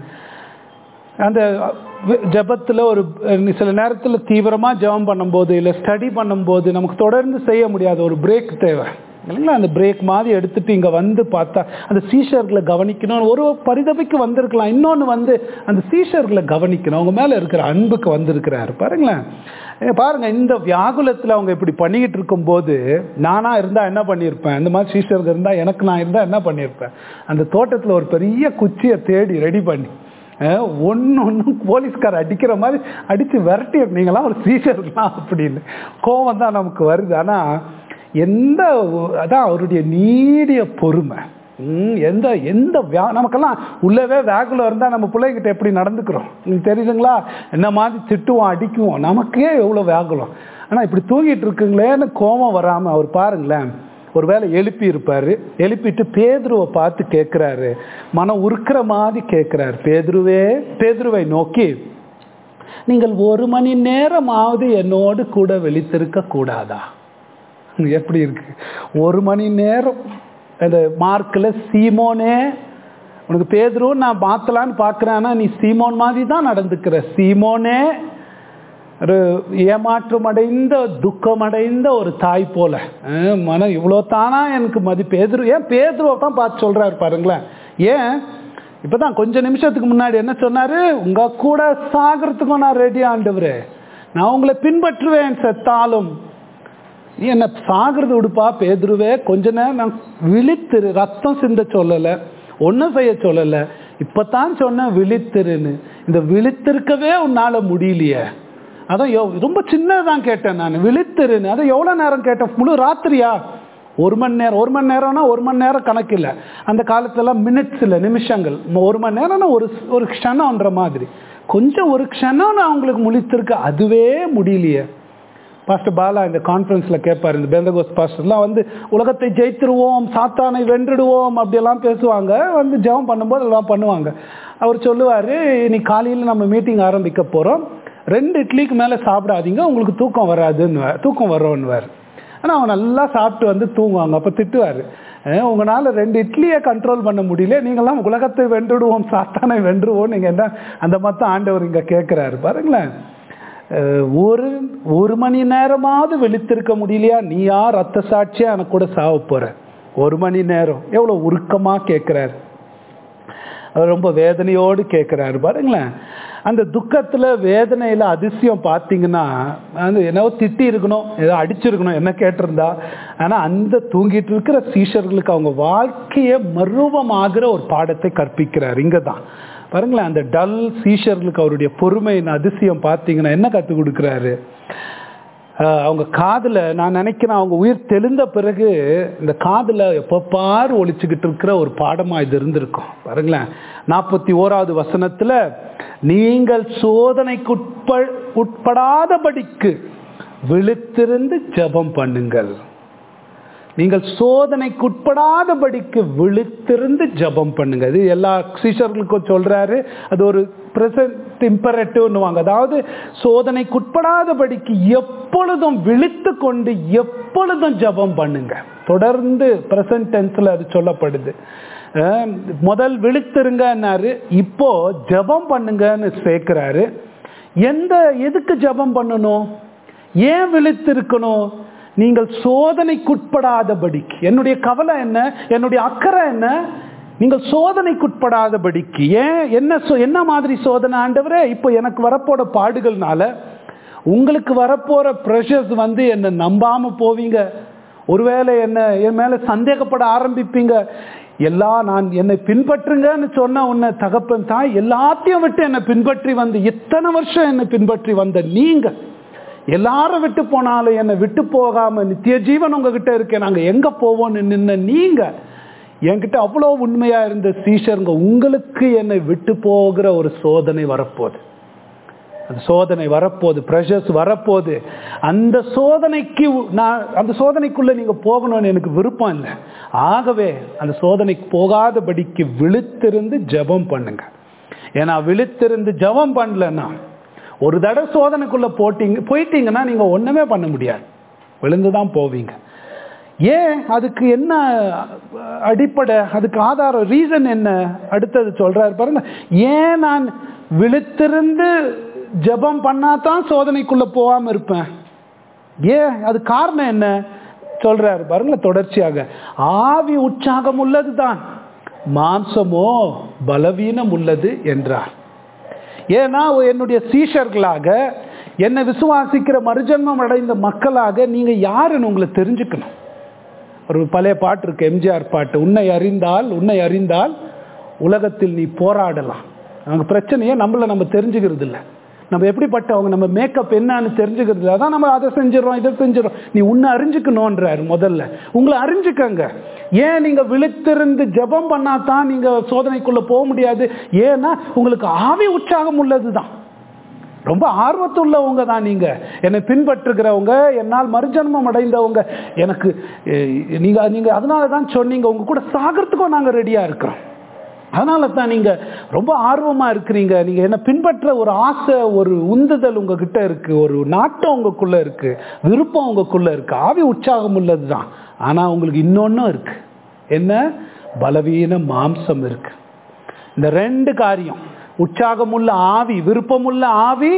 அந்த ஜபத்தில் ஒரு அஹ், சில நேரத்தில் தீவிரமாக ஜெபம் பண்ணும்போது இல்லை ஸ்டடி பண்ணும்போது நமக்கு தொடர்ந்து செய்ய முடியாத ஒரு பிரேக் தேவை இல்லைங்களா அந்த பிரேக் மாதிரி எடுத்துட்டு இங்கே வந்து பார்த்தா அந்த சீஷர்களை கவனிக்கணும் ஒரு பரிதபிக்கு வந்திருக்கலாம் இன்னொன்று வந்து அந்த சீஷர்களை கவனிக்கணும் அவங்க மேலே இருக்கிற அன்புக்கு வந்திருக்கிறாரு பாருங்களேன் ஏ, பாருங்க இந்த வியாகுலத்தில் அவங்க இப்படி பண்ணிக்கிட்டு இருக்கும்போது நானா இருந்தால் என்ன பண்ணியிருப்பேன் இந்த மாதிரி சீஷர்கள் இருந்தால் எனக்கு நான் இருந்தால் என்ன பண்ணியிருப்பேன் அந்த தோட்டத்தில் ஒரு பெரிய குச்சியை தேடி ரெடி பண்ணி ஒன்று ஒன்றும் போலீஸ்கார் அடிக்கிற மாதிரி அடித்து விரட்டி நீங்களாம் ஒரு சீசர்லாம் அப்படின்னு கோவம் தான் நமக்கு வருது ஆனால் எந்த ஒ- அதான் அவருடைய நீடிய பொறுமை ம், எந்த எந்த வியா நமக்கெல்லாம் உள்ளவே வேகுல இருந்தால் நம்ம பிள்ளைகிட்ட எப்படி நடந்துக்கிறோம் உங்களுக்கு தெரியுதுங்களா என்ன மாதிரி திட்டுவோம் அடிக்குவோம் நமக்கே எவ்வளோ வேகுலம் ஆனால் இப்படி தூங்கிட்டு இருக்குங்களேன்னு கோபம் வராமல் அவர் பாருங்களேன் ஒருவேளை எழுப்பி இருப்பாரு எழுப்பிட்டு பேதுருவை பார்த்து கேட்குறாரு மனம் உருக்கிற மாதிரி கேட்குறாரு பேதுருவே பேதுருவை நோக்கி நீங்கள் ஒரு மணி நேரமாவது என்னோடு கூட விழித்திருக்க கூடாதா எப்படி இருக்கு ஒரு மணி நேரம் அந்த மார்க்கில் சீமோனே உனக்கு பேதுருவும் நான் மாத்தலான்னு பார்க்குறேன்னா நீ சீமோன் மாதிரி தான் நடந்துக்கிற சீமோனே ஒரு ஏமாற்றம் அடைந்த துக்கம் அடைந்த ஒரு தாய் போல அஹ் மனம் இவ்வளோ தானா எனக்கு மதி பேதுரு ஏன் பேதுருவை தான் பார்த்து சொல்றாரு பாருங்களேன் ஏன் இப்பதான் கொஞ்ச நிமிஷத்துக்கு முன்னாடி என்ன சொன்னாரு உங்க கூட சாகிறதுக்கும் நான் ரெடி ஆண்டவரே நான் உங்களை பின்பற்றுவேன் செத்தாலும் நீ என்ன சாகிறது விடுப்பா பேதுருவே கொஞ்ச நேரம் நான் விழித்திரு ரத்தம் சிந்த சொல்லலை ஒன்றும் செய்ய சொல்லலை இப்பதான் சொன்னேன் விழித்திருன்னு இந்த விழித்திருக்கவே உன்னால முடியலையே அதான் எவ்- ரொம்ப சின்னதான் கேட்டேன் நான் விழித்திருன்னு அதான் எவ்வளோ நேரம் கேட்டேன் முழு ராத்திரியா ஒரு மணி நேரம் ஒரு மணி நேரம்னா ஒரு மணி நேரம் கணக்கு இல்லை அந்த காலத்துலலாம் மினிட்ஸ் இல்லை நிமிஷங்கள் ம- ஒரு மணி நேரம்னா ஒரு ஸ்- ஒரு க்ஷணம்ன்ற மாதிரி கொஞ்சம் ஒரு க்ஷணம் நான் அவங்களுக்கு முழித்திருக்கு அதுவே முடியலையே பாஸ்டர் பாலா இந்த கான்ஃபரன்ஸில் கேட்பார் இந்த பெந்தகோஸ் பாஸ்டர்லாம் வந்து உலகத்தை ஜெயித்திருவோம் சாத்தானை வென்றுடுவோம் அப்படியெல்லாம் பேசுவாங்க வந்து ஜெபம் பண்ணும்போது எல்லாம் பண்ணுவாங்க அவர் சொல்லுவார் நீ காலையில் நம்ம மீட்டிங் ஆரம்பிக்க போகிறோம் ரெண்டு இட்லிக்கு மேலே சாப்பிடாதீங்க உங்களுக்கு தூக்கம் வராதுன்னு தூக்கம் வரோன்னுவார் ஆனால் அவன் நல்லா சாப்பிட்டு வந்து தூங்குவாங்க அப்போ திட்டுவார் உங்களால் ரெண்டு இட்லியை கண்ட்ரோல் பண்ண முடியல நீங்களாம் உலகத்தை வென்றுடுவோம் சாத்தானை வென்றுவோம் நீங்கள் என்ன அந்த மொத்தம் ஆண்டவர் இங்கே கேட்குறாரு பாருங்களேன் அஹ் ஒரு ஒரு மணி நேரமாவது விழித்திருக்க முடியலையா நீயா ரத்த சாட்சியா எனக்கு கூட சாவ போற ஒரு மணி நேரம் எவ்வளவு உருக்கமா கேட்கிறாரு அவர் ரொம்ப வேதனையோடு கேட்குறாரு பாருங்களேன் அந்த துக்கத்தில் வேதனையில் அதிசயம் பார்த்தீங்கன்னா அது என்னவோ திட்டி இருக்கணும் ஏதோ அடிச்சிருக்கணும் என்ன கேட்டிருந்தா ஆனால் அந்த தூங்கிட்டு இருக்கிற சீஷர்களுக்கு அவங்க வாழ்க்கையை மறுரூபமாகிற ஒரு பாடத்தை கற்பிக்கிறார் இங்கே தான் பாருங்களேன் அந்த டல் சீஷர்களுக்கு அவருடைய பொறுமையின் அதிசயம் பார்த்தீங்கன்னா என்ன கற்றுக் கொடுக்குறாரு ஆஹ் அவங்க காதுல நான் நினைக்கிறேன் அவங்க உயிர் தெளிந்த பிறகு இந்த காதுல எப்போ பார் ஒழிச்சுக்கிட்டு இருக்கிற ஒரு பாடமா இது இருந்திருக்கும் பாருங்களேன் நாற்பத்தி ஓராவது வசனத்துல நீங்கள் சோதனைக்குட்ப உட்படாதபடிக்கு விழித்திருந்து ஜெபம் பண்ணுங்கள் நீங்கள் சோதனைக்குட்படாதபடிக்கு விழித்திருந்து ஜெபம் பண்ணுங்க இது எல்லா சீஷர்களுக்கும் சொல்றாரு அது ஒரு பிரசன்ட் இம்பரட்டிவ்னுவாங்க அதாவது சோதனைக்குட்படாதபடிக்கு எப்பொழுதும் விழித்து கொண்டு எப்பொழுதும் ஜெபம் பண்ணுங்க தொடர்ந்து பிரசன்ட் டென்ஸ்ல அது சொல்லப்படுது அஹ் முதல் விழித்திருங்கன்னாரு இப்போ ஜெபம் பண்ணுங்கன்னு சேர்க்கிறாரு எந்த எதுக்கு ஜெபம் பண்ணணும் ஏன் விழித்திருக்கணும் நீங்கள் சோதனைக்குட்படாதபடிக்கு என்னுடைய கவலை என்ன என்னுடைய அக்கறை என்ன நீங்கள் சோதனைக்குட்படாதபடிக்கு ஏன் என்ன சோ- என்ன மாதிரி சோதனை ஆண்டவரே இப்போ எனக்கு வரப்போற பாடுகள்னால உங்களுக்கு வரப்போற ப்ரெஷர்ஸ் வந்து என்னை நம்பாம போவீங்க ஒருவேளை என்ன என் மேல சந்தேகப்பட ஆரம்பிப்பீங்க எல்லாம் நான் என்னை பின்பற்றுங்கன்னு சொன்ன உன்னை தகப்பன் தாய் எல்லாத்தையும் விட்டு என்னை பின்பற்றி வந்து இத்தனை வருஷம் என்னை பின்பற்றி வந்த நீங்க எல்லாரும் விட்டு போனாலும் என்னை விட்டு போகாம நித்திய ஜீவன் உங்ககிட்ட இருக்கேன் நாங்க எங்க போவோம்னு நின்ன நீங்க என்கிட்ட அவ்வளோ உண்மையா இருந்த சீஷருங்க உங்களுக்கு என்னை விட்டு போகிற ஒரு சோதனை வரப்போகுது அந்த சோதனை வரப்போகுது ப்ரெஷர்ஸ் வரப்போகுது அந்த சோதனைக்கு நான் அந்த சோதனைக்குள்ள நீங்க போகணும்னு எனக்கு விருப்பம் இல்லை ஆகவே அந்த சோதனைக்கு போகாதபடிக்கு விழித்திருந்து ஜெபம் பண்ணுங்க ஏன்னா விழித்திருந்து ஜெபம் பண்ணலன்னா ஒரு தடவை சோதனைக்குள்ள போட்டீங்க போயிட்டீங்கன்னா நீங்க ஒண்ணுமே பண்ண முடியாது விழுந்து தான் போவீங்க ஏன் அதுக்கு என்ன அடிப்படை அதுக்கு ஆதாரம் ரீசன் என்ன அடுத்தது சொல்றாரு பாருங்க ஏன் நான் விழித்திருந்து ஜெபம் பண்ணாதான் சோதனைக்குள்ள போகாம இருப்பேன் ஏன் அது காரணம் என்ன சொல்றாரு பாருங்களேன் தொடர்ச்சியாக ஆவி உற்சாகம் உள்ளதுதான் மாம்சமோ பலவீனம் உள்ளது என்றார் ஏன்னா என்னுடைய சீஷர்களாக என்னை விசுவாசிக்கிற மறுஜன்மம் அடைந்த மக்களாக நீங்க யாருன்னு உங்களை தெரிஞ்சுக்கணும் ஒரு பழைய பாட்டு இருக்கு எம்ஜிஆர் பாட்டு உன்னை அறிந்தால் உன்னை அறிந்தால் உலகத்தில் நீ போராடலாம் நமக்கு பிரச்சனையே நம்மள நம்ம தெரிஞ்சுக்கிறது இல்லை நம்ம எப்படிப்பட்டவங்க நம்ம மேக்கப் என்னன்னு தெரிஞ்சுக்கிறது இல்லை அதான் நம்ம அதை செஞ்சிடறோம் இதை செஞ்சிடறோம் நீ உன்னை அறிஞ்சுக்கணுன்றாரு முதல்ல உங்களை அறிஞ்சுக்கங்க ஏன் நீங்க விழித்திருந்து ஜெபம் பண்ணாதான் நீங்க சோதனைக்குள்ள போக முடியாது ஏன்னா உங்களுக்கு ஆவி உற்சாகம் உள்ளதுதான் ரொம்ப ஆர்வத்துள்ளவங்க தான் நீங்க என்னை பின்பற்றுகிறவங்க என்னால் மறுஜன்மம் அடைந்தவங்க எனக்கு அஹ், நீங்க நீங்க அதனால தான் சொன்னீங்க உங்க கூட சாகிறதுக்கும் நாங்க ரெடியா இருக்கிறோம் அதனால தான் நீங்க ரொம்ப ஆர்வமா இருக்கிறீங்க நீங்க என்ன பின்பற்ற ஒரு ஆசை ஒரு உந்துதல் உங்ககிட்ட இருக்கு ஒரு நாட்டம் உங்களுக்குள்ள இருக்கு விருப்பம் உங்களுக்குள்ள இருக்கு ஆவி உற்சாகம் உள்ளது தான் ஆனா உங்களுக்கு இன்னொன்னும் இருக்கு என்ன பலவீன மாம்சம் இருக்கு இந்த ரெண்டு காரியம் உற்சாகமுள்ள ஆவி விருப்பமுள்ள ஆவி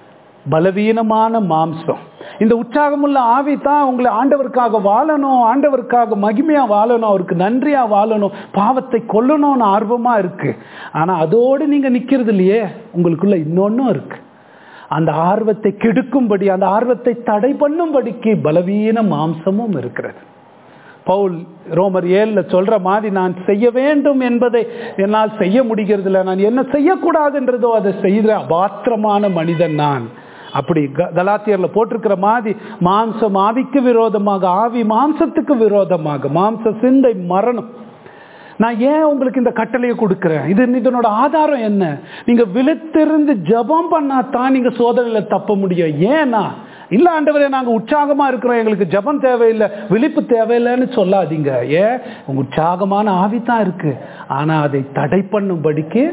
பலவீனமான மாம்சம் இந்த உற்சாகமுள்ள ஆவி தான் உங்களை ஆண்டவருக்காக வாழணும் ஆண்டவருக்காக மகிமையா வாழணும் அவருக்கு நன்றியா வாழணும் பாவத்தை கொல்லணும்னு ஆர்வமா இருக்கு ஆனா அதோடு நீங்க நிக்கிறது இல்லையே உங்களுக்குள்ள இன்னொன்னும் இருக்கு அந்த ஆர்வத்தை கெடுக்கும்படி அந்த ஆர்வத்தை தடை பண்ணும்படிக்கு பலவீன மாம்சமும் இருக்கிறது பவுல் ரோமர் ஏழுல சொல்ற மாதிரி நான் செய்ய வேண்டும் என்பதை என்னால் செய்ய முடிகிறது இல்லை நான் என்ன செய்யக்கூடாதுன்றதோ அதை செய்கிற அபாத்திரமான மனிதன் நான் அப்படி க- கலாத்தியர்ல போட்டிருக்கிற மாதிரி மாம்சம் ஆவிக்கு விரோதமாக ஆவி மாம்சத்துக்கு விரோதமாக மாம்ச சிந்தை மரணம் நான் ஏன் உங்களுக்கு இந்த கட்டளையை கொடுக்கிறேன் இது இதனோட ஆதாரம் என்ன நீங்க விழித்திருந்து ஜெபம் பண்ணா தான் நீங்க சோதனையில தப்ப முடியும் ஏன்னா இல்ல ஆண்டவரே நாங்க உற்சாகமா இருக்கிறோம் எங்களுக்கு ஜெபம் தேவையில்லை விழிப்பு தேவையில்லைன்னு சொல்லாதீங்க ஏன் உங்க உற்சாகமான ஆவி தான் இருக்கு ஆனா அதை தடை பண்ணும்படிக்கு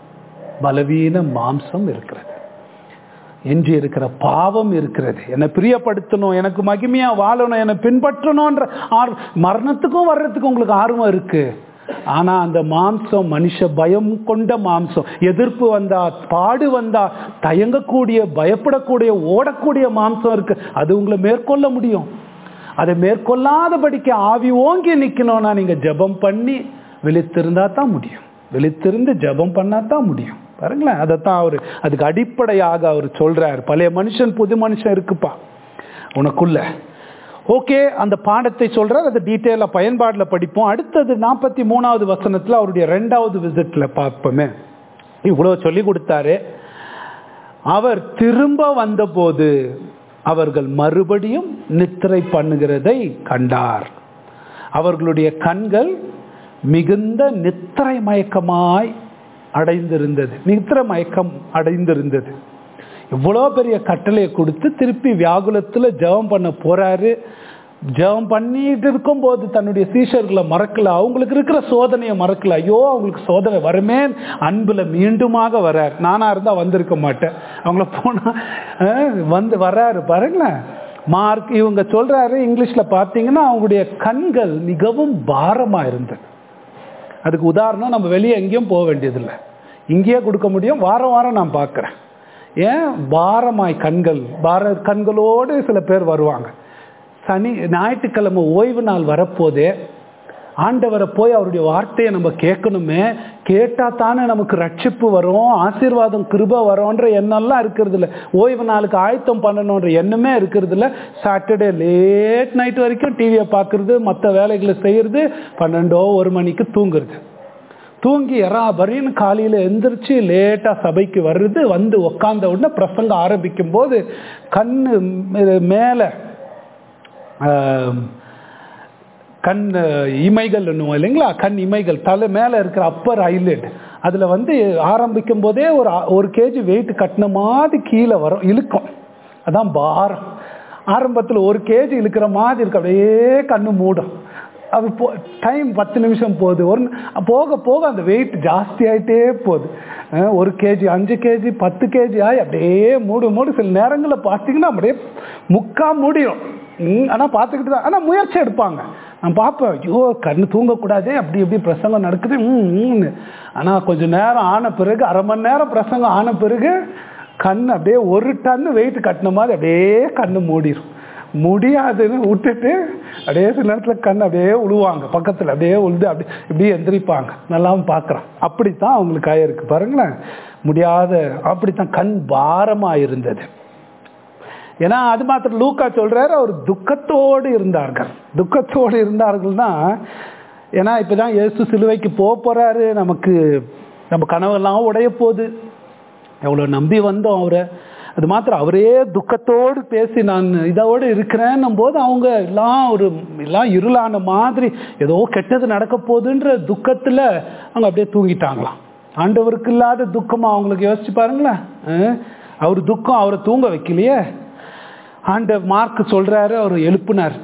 பலவீன மாம்சம் இருக்கிறது எஞ்சி இருக்கிற பாவம் இருக்கிறது என்னை பிரியப்படுத்தணும் எனக்கு மகிமையா வாழணும் என்னை பின்பற்றணும்ன்ற ஆர் மரணத்துக்கும் வர்றதுக்கும் உங்களுக்கு ஆர்வம் இருக்கு ஆனா அந்த மாம்சம் மனுஷ பயம் கொண்ட மாம்சம் எதிர்ப்பு வந்தா பாடு வந்தா தயங்கக்கூடிய பயப்படக்கூடிய ஓடக்கூடிய மாம்சம் இருக்கு அது உங்களை மேற்கொள்ள முடியும் அதை மேற்கொள்ளாதபடிக்கு ஆவி ஓங்கி நிக்கணும்னா நீங்க ஜெபம் பண்ணி விழித்திருந்தா தான் முடியும் விழித்திருந்து ஜெபம் பண்ணா தான் முடியும் பாருங்களேன் அதைத்தான் அவர் அதுக்கு அடிப்படையாக அவர் சொல்றார் பழைய மனுஷன் புது மனுஷன் இருக்குப்பா உனக்குள்ள ஓகே அந்த பாடத்தை சொல்றார் அதை டீட்டெயிலா பயன்பாடுல படிப்போம் அடுத்தது நாற்பத்தி மூணாவது வசனத்துல அவருடைய ரெண்டாவது விசிட்ல பார்ப்போமே இவ்வளவு சொல்லி கொடுத்தாரு அவர் திரும்ப வந்தபோது அவர்கள் மறுபடியும் நித்திரை பண்ணுகிறதை கண்டார் அவர்களுடைய கண்கள் மிகுந்த நித்திரை மயக்கமாய் அடைந்திருந்தது நித்திரை மயக்கம் அடைந்திருந்தது இவ்வளோ பெரிய கட்டளையை கொடுத்து திருப்பி வியாகுலத்தில் ஜெபம் பண்ண போறாரு ஜெபம் பண்ணிட்டு இருக்கும்போது தன்னுடைய சீஷர்களை மறக்கல அவங்களுக்கு இருக்கிற சோதனையை மறக்கல ஐயோ அவங்களுக்கு சோதனை வருமே அன்புல மீண்டுமாக வரார் நானா இருந்தா வந்திருக்க மாட்டேன் அவங்கள போனா அஹ், வந்து வராரு பாருங்களேன் மார்க் இவங்க சொல்றாரு இங்கிலீஷ்ல பார்த்தீங்கன்னா அவங்களுடைய கண்கள் மிகவும் பாரமா இருந்தது அதுக்கு உதாரணம் நம்ம வெளியே எங்கேயும் போக வேண்டியதில்லை இங்கேயே கொடுக்க முடியும் வாரம் வாரம் நான் பார்க்குறேன் ஏன் பாரமாய் கண்கள் பார கண்களோடு சில பேர் வருவாங்க சனி ஞாயிற்றுக்கிழமை ஓய்வு நாள் வரப்போதே ஆண்டவரை போய் அவருடைய வார்த்தையை நம்ம கேட்கணுமே கேட்டா தானே நமக்கு ரட்சிப்பு வரும் ஆசீர்வாதம் கிருப வரும்ன்ற எண்ணம்லாம் இருக்கிறது இல்லை ஓய்வு நாளுக்கு ஆயத்தம் பண்ணணுன்ற எண்ணமே இருக்கிறது இல்லை சாட்டர்டே லேட் நைட் வரைக்கும் டிவியை பார்க்கறது மற்ற வேலைகளை செய்யறது பன்னெண்டோ ஒரு மணிக்கு தூங்குறது தூங்கி எறாபரின்னு காலையில் எந்திரிச்சு லேட்டாக சபைக்கு வருது வந்து உக்காந்த உடனே பிரசங்கம் ஆரம்பிக்கும் போது கண்ணு மேலே கண் இமைகள் என்னுவோம் இல்லைங்களா கண் இமைகள் தலை மேலே இருக்கிற அப்பர் ஐலட் அதில் வந்து ஆரம்பிக்கும் போதே ஒரு ஒரு கேஜி வெயிட் கட்டின மாதிரி கீழே வரும் இழுக்கும் அதான் பாரம் ஆரம்பத்தில் ஒரு கேஜி இழுக்கிற மாதிரி இருக்கு அப்படியே கண்ணு மூடும் அது போ டைம் பத்து நிமிஷம் போகுது ஒரு போக போக அந்த வெயிட் ஜாஸ்தி ஆகிட்டே போகுது அஹ் ஒரு கேஜி அஞ்சு கேஜி பத்து கேஜி ஆகி அப்படியே மூடு மூடு சில நேரங்களில் பார்த்தீங்கன்னா அப்படியே முக்கா முடியும் ஆனால் பார்த்துக்கிட்டு தான் ஆனால் முயற்சி எடுப்பாங்க நான் பார்ப்பேன் ஐயோ கண்ணு தூங்கக்கூடாதே அப்படி இப்படி பிரசங்கம் நடக்குது ம் ஆனால் கொஞ்சம் நேரம் ஆன பிறகு அரை மணி நேரம் பிரசங்கம் ஆன பிறகு கண் அப்படியே ஒரு டன்னு வெயிட் கட்டின மாதிரி அப்படியே கண்ணு மூடிடும் முடியாதுன்னு விட்டுட்டு அப்படியே சில நேரத்தில் கண் அப்படியே உழுவாங்க பக்கத்தில் அப்படியே உழுது அப்படி இப்படியே எந்திரிப்பாங்க நல்லாவும் பார்க்குறோம் அப்படித்தான் அவங்களுக்கு ஆயிருக்கு பாருங்களேன் முடியாத அப்படித்தான் கண் பாரமாக இருந்தது ஏன்னா அது மாத்திரம் லூக்கா சொல்றாரு அவர் துக்கத்தோடு இருந்தார்கள் துக்கத்தோடு இருந்தார்கள்னா ஏன்னா இப்பதான் இயேசு சிலுவைக்கு போக போறாரு நமக்கு நம்ம கனவெல்லாம் உடைய போகுது எவ்வளோ நம்பி வந்தோம் அவரை அது மாத்திரம் அவரே துக்கத்தோடு பேசி நான் இதோடு இருக்கிறேன்னும் போது அவங்க எல்லாம் ஒரு எல்லாம் இருளான மாதிரி ஏதோ கெட்டது நடக்க போகுதுன்ற துக்கத்தில் அவங்க அப்படியே தூங்கிட்டாங்களாம் ஆண்டவருக்கு இல்லாத துக்கமா அவங்களுக்கு யோசிச்சு பாருங்களேன் அவர் துக்கம் அவரை தூங்க வைக்கலையே ஆண்ட மார்க் சொல்றாரு அவர் எழுப்புனார்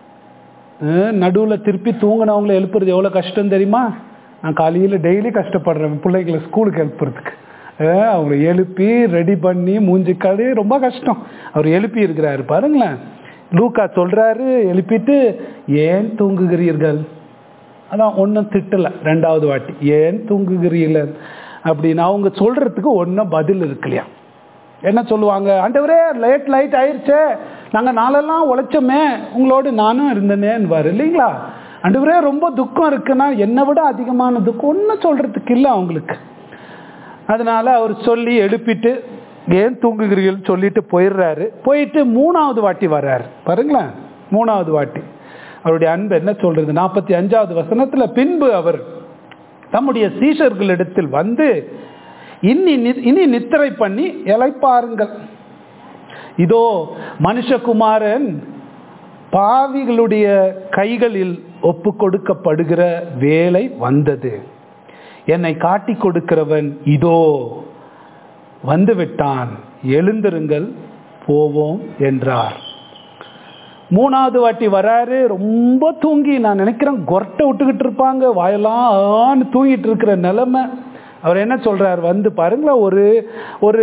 நடுவில் திருப்பி தூங்கினவங்கள எழுப்புறது எவ்வளோ கஷ்டம் தெரியுமா நான் காலையில் டெய்லி கஷ்டப்படுறேன் பிள்ளைகளை ஸ்கூலுக்கு எழுப்புறதுக்கு அவங்களை எழுப்பி ரெடி பண்ணி மூஞ்சி கழி ரொம்ப கஷ்டம் அவர் எழுப்பி இருக்கிறாரு பாருங்களேன் லூக்கா சொல்றாரு எழுப்பிட்டு ஏன் தூங்குகிறீர்கள் அதான் ஒன்றும் திட்டலை ரெண்டாவது வாட்டி ஏன் தூங்குகிறீர்கள் அப்படின்னு அவங்க சொல்றதுக்கு ஒன்றும் பதில் இருக்கு இல்லையா என்ன சொல்லுவாங்க ஆண்டவரே லேட் லைட் ஆயிடுச்சே நாங்கள் நாளெல்லாம் உழைச்சோமே உங்களோடு நானும் இருந்தேனேன்னு இல்லைங்களா ஆண்டவரே ரொம்ப துக்கம் இருக்குன்னா என்னை விட அதிகமான துக்கம் ஒன்றும் சொல்றதுக்கு இல்லை அவங்களுக்கு அதனால அவர் சொல்லி எழுப்பிட்டு ஏன் தூங்குகிறீர்கள் சொல்லிட்டு போயிடுறாரு போயிட்டு மூணாவது வாட்டி வர்றாரு பாருங்களேன் மூணாவது வாட்டி அவருடைய அன்பு என்ன சொல்றது நாற்பத்தி அஞ்சாவது வசனத்துல பின்பு அவர் தம்முடைய சீஷர்களிடத்தில் வந்து இனி இனி நித்திரை பண்ணி இலைப்பாருங்கள் இதோ மனுஷகுமாரன் பாவிகளுடைய கைகளில் ஒப்பு கொடுக்கப்படுகிற வேலை வந்தது என்னை காட்டி கொடுக்கிறவன் இதோ வந்து விட்டான் எழுந்திருங்கள் போவோம் என்றார் மூணாவது வாட்டி வராரு ரொம்ப தூங்கி நான் நினைக்கிறேன் கொரட்டை விட்டுக்கிட்டு இருப்பாங்க வாயெல்லாம் ஆன்னு தூங்கிட்டு இருக்கிற நிலைமை அவர் என்ன சொல்றார் வந்து பாருங்களேன் ஒரு ஒரு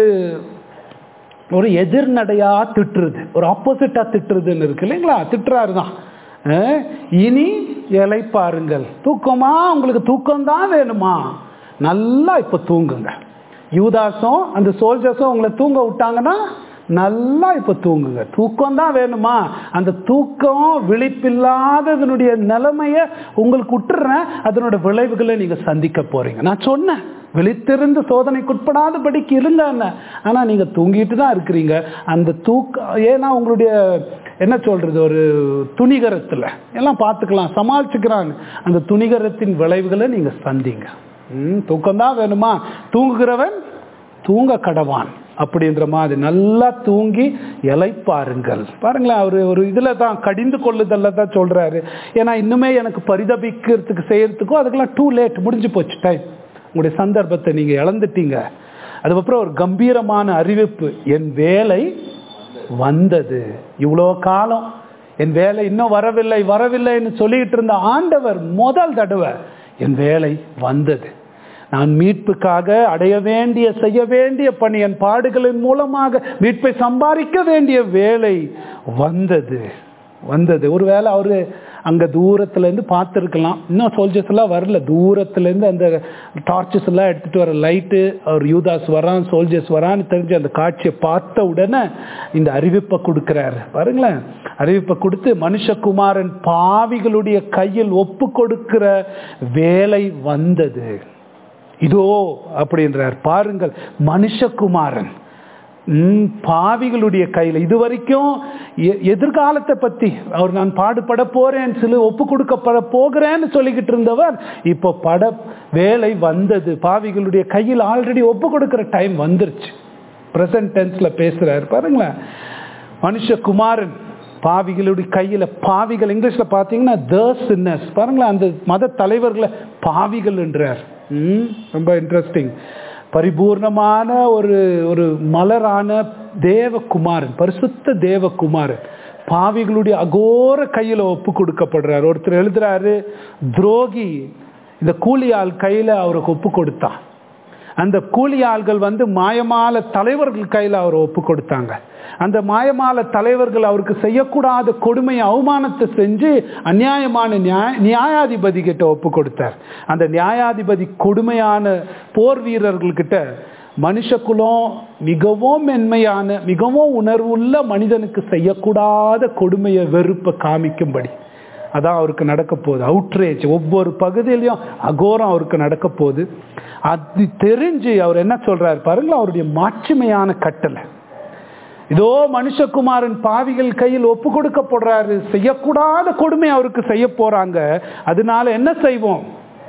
ஒரு எதிர்நடையா திட்டுறது ஒரு ஆப்போசிட்டா திட்டுறதுன்னு இருக்கு இல்லைங்களா திட்டுறாரு தான் அஹ், இனி இலை பாருங்கள் தூக்கமா உங்களுக்கு தூக்கம் தான் வேணுமா நல்லா இப்ப தூங்குங்க யூதாஸும் அந்த சோல்ஜர்ஸும் உங்களை தூங்க விட்டாங்கன்னா நல்லா இப்ப தூங்குங்க தூக்கம் தான் வேணுமா அந்த தூக்கம் விழிப்பில்லாததனுடைய நிலைமைய உங்களுக்கு விட்டுறேன் அதனோட விளைவுகளை நீங்க சந்திக்க போறீங்க நான் சொன்னேன் விழித்திருந்து சோதனைக்குட்படாதபடிக்கு இருங்க என்ன ஆனா நீங்க தூங்கிட்டு தான் இருக்கிறீங்க அந்த தூக்கம் ஏன்னா உங்களுடைய என்ன சொல்றது ஒரு துணிகரத்துல எல்லாம் பார்த்துக்கலாம் சமாளிச்சுக்கிறாங்க அந்த துணிகரத்தின் விளைவுகளை நீங்க சந்திங்க ம், தூக்கம்தான் வேணுமா தூங்குகிறவன் தூங்க கடவான் அப்படின்ற மாதிரி நல்லா தூங்கி இலைப்பாருங்கள் பாருங்களேன் அவர் ஒரு இதில் தான் கடிந்து கொள்ளுதல்ல தான் சொல்றாரு ஏன்னா இன்னுமே எனக்கு பரிதபிக்கிறதுக்கு செய்யறதுக்கோ அதுக்கெல்லாம் டூ லேட் முடிஞ்சு போச்சு டைம் உங்களுடைய சந்தர்ப்பத்தை நீங்க இழந்துட்டீங்க அதுக்கப்புறம் ஒரு கம்பீரமான அறிவிப்பு என் வேலை வந்தது இவ்வளோ காலம் என் வேலை இன்னும் வரவில்லை வரவில்லைன்னு சொல்லிட்டு இருந்த ஆண்டவர் முதல் தடவை என் வேலை வந்தது நான் மீட்புக்காக அடைய வேண்டிய செய்ய வேண்டிய பணி என் பாடுகளின் மூலமாக மீட்பை சம்பாதிக்க வேண்டிய வேலை வந்தது வந்தது ஒருவேளை அவரு அங்க தூரத்துல இருந்து பார்த்துருக்கலாம் இன்னும் சோல்ஜர்ஸ் எல்லாம் வரல தூரத்துல இருந்து அந்த டார்ச்சஸ் எல்லாம் எடுத்துட்டு வர லைட்டு அவர் யூதாஸ் வரான் சோல்ஜர்ஸ் வரான்னு தெரிஞ்சு அந்த காட்சியை பார்த்த உடனே இந்த அறிவிப்பை கொடுக்கிறாரு பாருங்களேன் அறிவிப்பை கொடுத்து மனுஷகுமாரன் பாவிகளுடைய கையில் ஒப்பு கொடுக்கிற வேலை வந்தது இதோ அப்படின்றார் பாருங்கள் மனுஷகுமாரன் ம், பாவிகளுடைய கையில் இது வரைக்கும் எ- எதிர்காலத்தை பத்தி அவர் நான் பாடுபட போறேன் சில ஒப்பு கொடுக்கப்பட போகிறேன்னு சொல்லிக்கிட்டு இருந்தவர் இப்போ பட வேலை வந்தது பாவிகளுடைய கையில் ஆல்ரெடி ஒப்பு கொடுக்கிற டைம் வந்துருச்சு பிரசன்ட் டென்ஸ்ல பேசுறாரு பாருங்களேன் மனுஷகுமாரன் பாவிகளுடைய கையில பாவிகள் இங்கிலீஷ்ல பாத்தீங்கன்னா த சின்னஸ் பாருங்களேன் அந்த மத தலைவர்களை பாவிகள் என்றார் ம், ரொம்ப இன்ட்ரெஸ்டிங் பரிபூர்ணமான ஒரு ஒரு மலரான தேவகுமாரன் பரிசுத்த தேவகுமாரன் பாவிகளுடைய அகோர கையில ஒப்பு கொடுக்கப்படுறார் ஒருத்தர் எழுதுறாரு துரோகி இந்த கூலி ஆள் கையில அவருக்கு ஒப்பு கொடுத்தான் அந்த கூலி ஆள்கள் வந்து மாயமால தலைவர்கள் கையில் அவர் ஒப்பு கொடுத்தாங்க அந்த மாயமால தலைவர்கள் அவருக்கு செய்யக்கூடாத கொடுமை அவமானத்தை செஞ்சு அநியாயமான நியாய நியாயாதிபதி கிட்ட ஒப்பு கொடுத்தார் அந்த நியாயாதிபதி கொடுமையான போர் வீரர்கள்கிட்ட மனுஷகுலம் மிகவும் மென்மையான மிகவும் உணர்வுள்ள மனிதனுக்கு செய்யக்கூடாத கொடுமையை வெறுப்பை காமிக்கும்படி அதான் அவருக்கு நடக்க போகுது அவுட்ரேஜ் ஒவ்வொரு பகுதியிலையும் அகோரம் அவருக்கு நடக்க போகுது அது தெரிஞ்சு அவர் என்ன சொல்றாரு பாருங்களேன் அவருடைய மாட்சிமையான கட்டளை இதோ மனுஷகுமாரன் பாவிகள் கையில் ஒப்பு கொடுக்கப்படுறாரு செய்யக்கூடாத கொடுமை அவருக்கு செய்ய போறாங்க அதனால என்ன செய்வோம்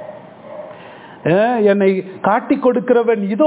அஹ், என்னை காட்டி கொடுக்கிறவன் இதோ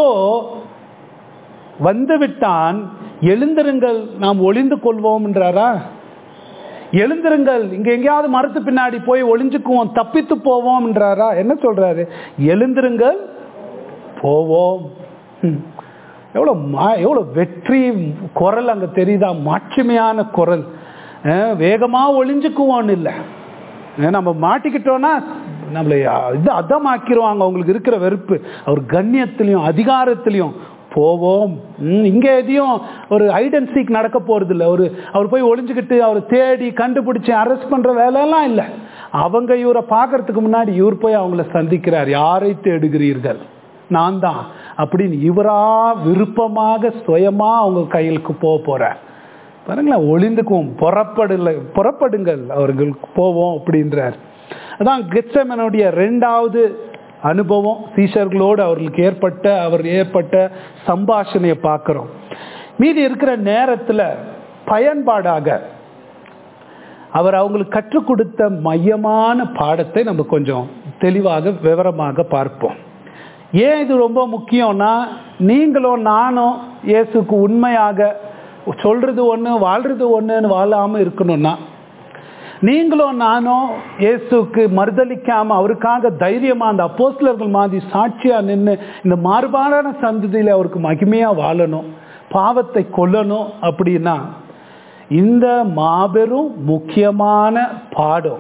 வந்துவிட்டான் எழுந்திருங்கள் நாம் ஒளிந்து கொள்வோம் என்றாரா எழுந்திருங்கள் இங்க எங்கேயாவது மரத்து பின்னாடி போய் ஒளிஞ்சுக்குவோம் தப்பித்து போவோம் என்றாரா என்ன சொல்றாரு எழுந்திருங்கள் போவோம் ம். எவ்வளவு மா- எவ்வளவு வெற்றி குரல் அங்க தெரியுதா மாட்சிமையான குரல் அஹ், வேகமா ஒளிஞ்சுக்குவோன்னு இல்லை அஹ், நம்ம மாட்டிக்கிட்டோம்னா நம்மளை அ- இது அதமாக்கிடுவாங்க அவங்களுக்கு இருக்கிற வெறுப்பு அவர் கண்ணியத்திலையும் அதிகாரத்திலையும் போவோம் ம், இங்க எதையும் ஒரு ஐடன் சீக் நடக்க போறது இல்ல ஒரு அவர் போய் ஒளிஞ்சுக்கிட்டு அவர் தேடி கண்டுபிடிச்சு அரெஸ்ட் பண்ற வேலையெல்லாம் இல்லை அவங்க இவரை பார்க்கறதுக்கு முன்னாடி இவர் போய் அவங்கள சந்திக்கிறார் யாரை தேடுகிறீர்கள் நான் தான் அப்படின்னு இவரா விருப்பமாக சுயமா அவங்க கையிலுக்கு போக போறார் பாருங்களேன் ஒளிந்துக்குவோம் புறப்படல புறப்படுங்கள் அவர்களுக்கு போவோம் அப்படின்றார் அதான் கெச்சமனுடைய ரெண்டாவது அனுபவம் சீஷர்களோடு அவர்களுக்கு ஏற்பட்ட அவர் ஏற்பட்ட சம்பாஷணையை பார்க்கிறோம் மீதி இருக்கிற நேரத்துல பயன்பாடாக அவர் அவங்களுக்கு கற்றுக் கொடுத்த மையமான பாடத்தை நம்ம கொஞ்சம் தெளிவாக விவரமாக பார்ப்போம் ஏன் இது ரொம்ப முக்கியம்னா நீங்களும் நானும் இயேசுக்கு உண்மையாக சொல்றது ஒன்று வாழ்றது ஒன்றுன்னு வாழாம இருக்கணும்னா நீங்களும் நானும் இயேசுக்கு மறுதளிக்காம அவருக்காக தைரியமா அந்த அப்போஸ்லர்கள் மாதிரி சாட்சியா நின்று இந்த மாறுபாடான சந்ததியில அவருக்கு மகிமையா வாழணும் பாவத்தை கொல்லணும் அப்படின்னா இந்த மாபெரும் முக்கியமான பாடம்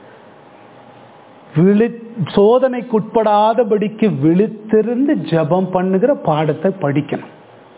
விழி சோதனைக்குட்படாதபடிக்கு விழித்திருந்து ஜெபம் பண்ணுகிற பாடத்தை படிக்கணும்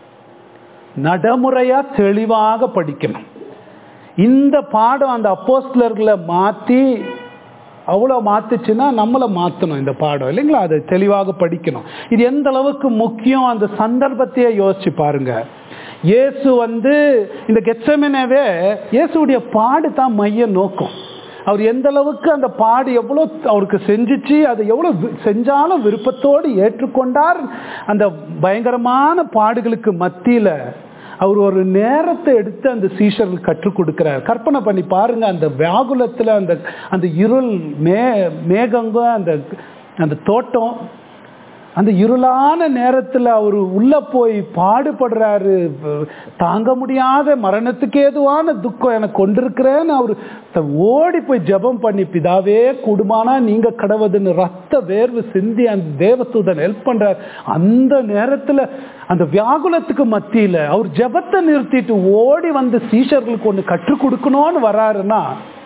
நடைமுறையா தெளிவாக படிக்கணும் இந்த பாடம் அந்த அப்போஸ்லர்களை மாற்றி அவ்வளோ மாத்துச்சுன்னா நம்மளை மாற்றணும் இந்த பாடம் இல்லைங்களா அதை தெளிவாக படிக்கணும் இது எந்த அளவுக்கு முக்கியம் அந்த சந்தர்ப்பத்தையே யோசிச்சு பாருங்க இயேசு வந்து இந்த கெச்சமெனவே இயேசுடைய பாடு தான் மைய நோக்கம் அவர் எந்த அளவுக்கு அந்த பாடு எவ்வளோ அவருக்கு செஞ்சிச்சு அதை எவ்வளோ வி- செஞ்சாலும் விருப்பத்தோடு ஏற்றுக்கொண்டார் அந்த பயங்கரமான பாடுகளுக்கு மத்தியில் அவர் ஒரு நேரத்தை எடுத்து அந்த சீஷர்கள் கற்றுக் கொடுக்கிறார் கற்பனை பண்ணி பாருங்க அந்த வியாகுலத்தில் அந்த அந்த இருள் மே மேகங்க அந்த அந்த தோட்டம் அந்த இருளான நேரத்தில் அவர் உள்ள போய் பாடுபடுறாரு தாங்க முடியாத மரணத்துக்கு ஏதுவான துக்கம் எனக்கு கொண்டிருக்கிறேன்னு அவர் த- ஓடி போய் ஜெபம் பண்ணி பிதாவே கூடுமானா நீங்க கடவுதுன்னு ரத்த வேர்வு சிந்தி அந்த தேவதூதன் ஹெல்ப் பண்றார் அந்த நேரத்துல அந்த வியாகுலத்துக்கு மத்தியில அவர் ஜெபத்தை நிறுத்திட்டு ஓடி வந்து சீஷர்களுக்கு ஒன்று கற்றுக் கொடுக்கணும்னு வராருன்னா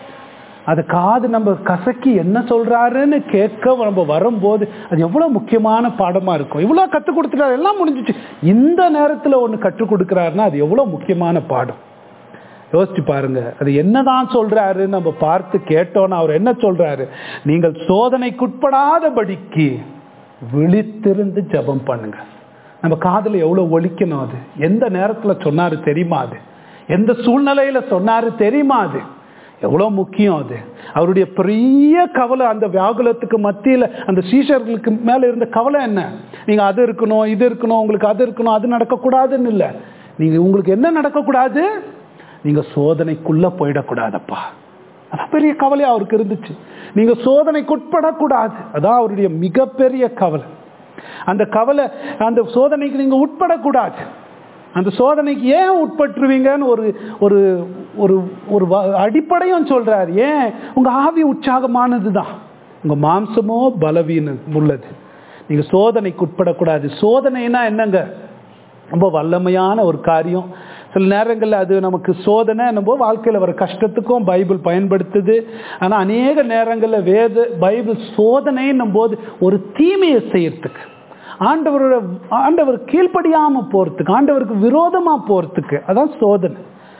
அது காது நம்ம கசக்கி என்ன சொல்றாருன்னு கேட்க நம்ம வரும்போது அது எவ்வளவு முக்கியமான பாடமா இருக்கும் இவ்வளவு கற்றுக் கொடுத்துட்டாரு எல்லாம் முடிஞ்சிச்சு இந்த நேரத்துல ஒன்று கற்றுக் கொடுக்குறாருன்னா அது எவ்வளவு முக்கியமான பாடம் யோசிச்சு பாருங்க அது என்னதான் சொல்றாரு நம்ம பார்த்து கேட்டோம்னா அவர் என்ன சொல்றாரு நீங்கள் சோதனைக்குட்படாதபடிக்கு விழித்திருந்து ஜெபம் பண்ணுங்க நம்ம காதுல எவ்வளவு ஒலிக்கணும் அது எந்த நேரத்துல சொன்னாரு தெரியுமா அது எந்த சூழ்நிலையில சொன்னாரு தெரியுமா அது எவ்வளோ முக்கியம் அது அவருடைய பெரிய கவலை அந்த வியாகுலத்துக்கு மத்தியில் அந்த சீஷர்களுக்கு மேலே இருந்த கவலை என்ன நீங்கள் அது இருக்கணும் இது இருக்கணும் உங்களுக்கு அது இருக்கணும் அது நடக்கக்கூடாதுன்னு இல்லை நீங்கள் உங்களுக்கு என்ன நடக்கக்கூடாது நீங்கள் சோதனைக்குள்ளே போயிடக்கூடாதப்பா அதான் பெரிய கவலை அவருக்கு இருந்துச்சு நீங்கள் சோதனைக்குட்படக்கூடாது அதான் அவருடைய மிகப்பெரிய கவலை அந்த கவலை அந்த சோதனைக்கு நீங்கள் உட்படக்கூடாது அந்த சோதனைக்கு ஏன் உட்பட்டுருவீங்கன்னு ஒரு ஒரு ஒரு ஒரு வ- அடிப்படையும் சொல்றார் ஏன் உங்க ஆவி உற்சாகமானது தான் உங்க மாம்சமோ பலவீனம் உள்ளது நீங்க சோதனைக்கு உட்படக்கூடாது சோதனைனா என்னங்க ரொம்ப வல்லமையான ஒரு காரியம் சில நேரங்களில் அது நமக்கு சோதனை நம்ம வாழ்க்கையில் வர கஷ்டத்துக்கும் பைபிள் பயன்படுத்துது ஆனால் அநேக நேரங்களில் வேத பைபிள் சோதனைன்னும் போது ஒரு தீமையை செய்யறதுக்கு ஆண்டவரோட ஆண்டவர் கீழ்ப்படியாம போறதுக்கு ஆண்டவருக்கு விரோதமா போறதுக்கு அதான் சோதனை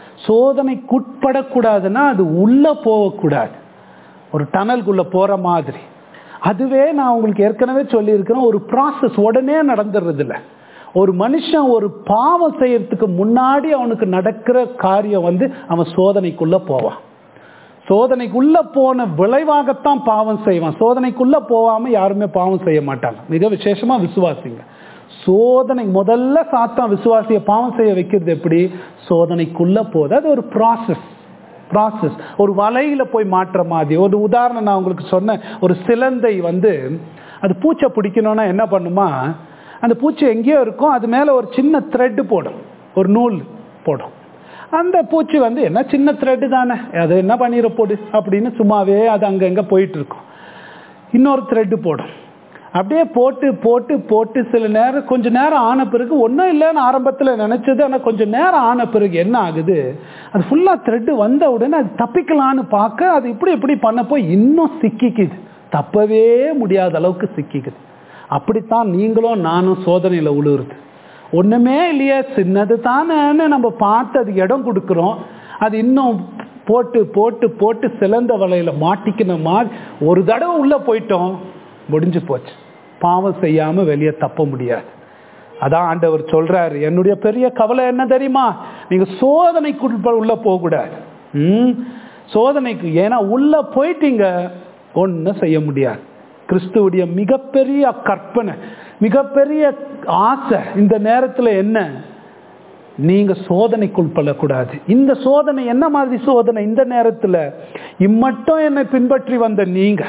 சோதனைக்குட்படக்கூடாதுன்னா அது உள்ள போகக்கூடாது ஒரு டனலுக்குள்ள போற மாதிரி அதுவே நான் உங்களுக்கு ஏற்கனவே சொல்லியிருக்கிறேன் ஒரு ப்ராசஸ் உடனே நடந்துடுறது இல்ல ஒரு மனுஷன் ஒரு பாவம் செய்யறதுக்கு முன்னாடி அவனுக்கு நடக்கிற காரியம் வந்து அவன் சோதனைக்குள்ள போவான் சோதனைக்குள்ள போன விளைவாகத்தான் பாவம் செய்வான் சோதனைக்குள்ள போகாம யாருமே பாவம் செய்ய மாட்டாங்க மிக விசேஷமா விசுவாசிங்க சோதனை முதல்ல சாத்தான் விசுவாசிய பாவம் செய்ய வைக்கிறது எப்படி சோதனைக்குள்ள போகுது அது ஒரு ப்ராசஸ் ப்ராசஸ் ஒரு வலையில போய் மாற்ற மாதிரி ஒரு உதாரணம் நான் உங்களுக்கு சொன்னேன் ஒரு சிலந்தை வந்து அது பூச்சை பிடிக்கணும்னா என்ன பண்ணுமா அந்த பூச்சி எங்கேயோ இருக்கும் அது மேலே ஒரு சின்ன த்ரெட்டு போடும் ஒரு நூல் போடும் அந்த பூச்சி வந்து என்ன சின்ன த்ரெட்டு தானே அது என்ன பண்ணிட போடு அப்படின்னு சும்மாவே அது அங்கங்கே போயிட்டு இருக்கும் இன்னொரு த்ரெட்டு போடும் அப்படியே போட்டு போட்டு போட்டு சில நேரம் கொஞ்ச நேரம் ஆன பிறகு ஒன்றும் இல்லைன்னு ஆரம்பத்தில் நினச்சது ஆனால் கொஞ்சம் நேரம் ஆன பிறகு என்ன ஆகுது அது ஃபுல்லாக த்ரெட்டு வந்த உடனே அது தப்பிக்கலான்னு பார்க்க அது இப்படி இப்படி பண்ண போய் இன்னும் சிக்கிக்குது தப்பவே முடியாத அளவுக்கு சிக்கிக்குது அப்படித்தான் நீங்களும் நானும் சோதனையில் உழுவுறது ஒன்றுமே இல்லையே சின்னது தானேன்னு நம்ம பார்த்து அது இடம் கொடுக்குறோம் அது இன்னும் போட்டு போட்டு போட்டு சிலந்த வலையில் மாட்டிக்கின மாதிரி ஒரு தடவை உள்ளே போயிட்டோம் முடிஞ்சு போச்சு பாவம் செய்யாமல் வெளியே தப்ப முடியாது அதான் ஆண்டவர் சொல்றாரு என்னுடைய பெரிய கவலை என்ன தெரியுமா நீங்க சோதனைக்குள் உள்ள போகக்கூடாது ம் சோதனைக்கு ஏன்னா உள்ள போயிட்டீங்க ஒன்றும் செய்ய முடியாது கிறிஸ்துவுடைய மிகப்பெரிய கற்பனை மிகப்பெரிய ஆசை இந்த நேரத்தில் என்ன நீங்க சோதனைக்குள் படக்கூடாது இந்த சோதனை என்ன மாதிரி சோதனை இந்த நேரத்தில் இம்மட்டும் என்னை பின்பற்றி வந்த நீங்க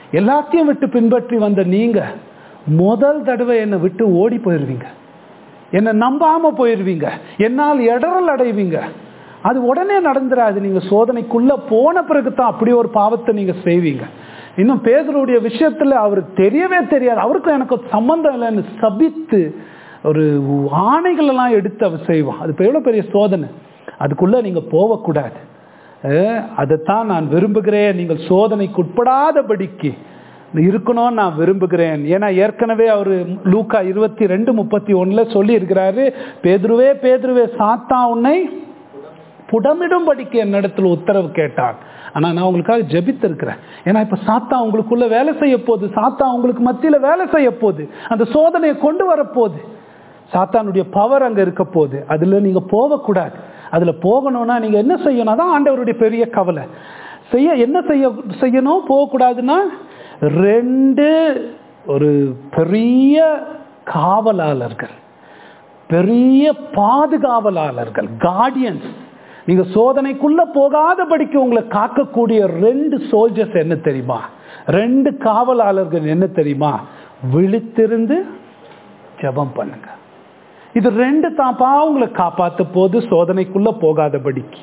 எல்லாத்தையும் விட்டு பின்பற்றி வந்த நீங்க முதல் தடவை என்னை விட்டு ஓடி போயிருவீங்க என்னை நம்பாம போயிடுவீங்க என்னால் இடரல் அடைவீங்க அது உடனே நடந்துராது நீங்க சோதனைக்குள்ள போன பிறகு தான் அப்படி ஒரு பாவத்தை நீங்க செய்வீங்க இன்னும் பேதருடைய விஷயத்துல அவருக்கு தெரியவே தெரியாது அவருக்கும் எனக்கு சம்பந்தம் இல்லைன்னு சபித்து ஒரு ஆணைகள் எல்லாம் எடுத்து அவர் செய்வான் அது இப்போ எவ்வளோ பெரிய சோதனை அதுக்குள்ள நீங்க போகக்கூடாது அஹ் அதைத்தான் நான் விரும்புகிறேன் நீங்கள் சோதனைக்கு உட்படாதபடிக்கு இருக்கணும்னு நான் விரும்புகிறேன் ஏன்னா ஏற்கனவே அவர் லூக்கா இருபத்தி ரெண்டு முப்பத்தி ஒண்ணுல சொல்லி இருக்கிறாரு பேதுருவே பேதுருவே சாத்தா உன்னை புடமிடும்படிக்கு என்னிடத்துல உத்தரவு கேட்டான் ஆனா நான் உங்களுக்காக ஜெபித்திருக்கிறேன் ஏன்னா இப்ப சாத்தா உங்களுக்குள்ள வேலை செய்ய போகுது சாத்தா உங்களுக்கு மத்தியில வேலை செய்ய போகுது அந்த சோதனையை கொண்டு வரப்போகுது சாத்தானுடைய பவர் அங்க இருக்க போகுது அதுல நீங்க போகக்கூடாது அதுல போகணும்னா நீங்க என்ன செய்யணும் அதான் ஆண்டவருடைய பெரிய கவலை செய்ய என்ன செய்ய செய்யணும் போகக்கூடாதுன்னா ரெண்டு ஒரு பெரிய காவலாளர்கள் பெரிய பாதுகாவலாளர்கள் கார்டியன்ஸ் நீங்க சோதனைக்குள்ள போகாதபடிக்கு உங்களை காக்கக்கூடிய ரெண்டு சோல்ஜர்ஸ் என்ன தெரியுமா ரெண்டு காவலாளர்கள் என்ன தெரியுமா விழித்திருந்து ஜெபம் பண்ணுங்க இது ரெண்டு தாப்பா உங்களை காப்பாத்த போது சோதனைக்குள்ள போகாதபடிக்கு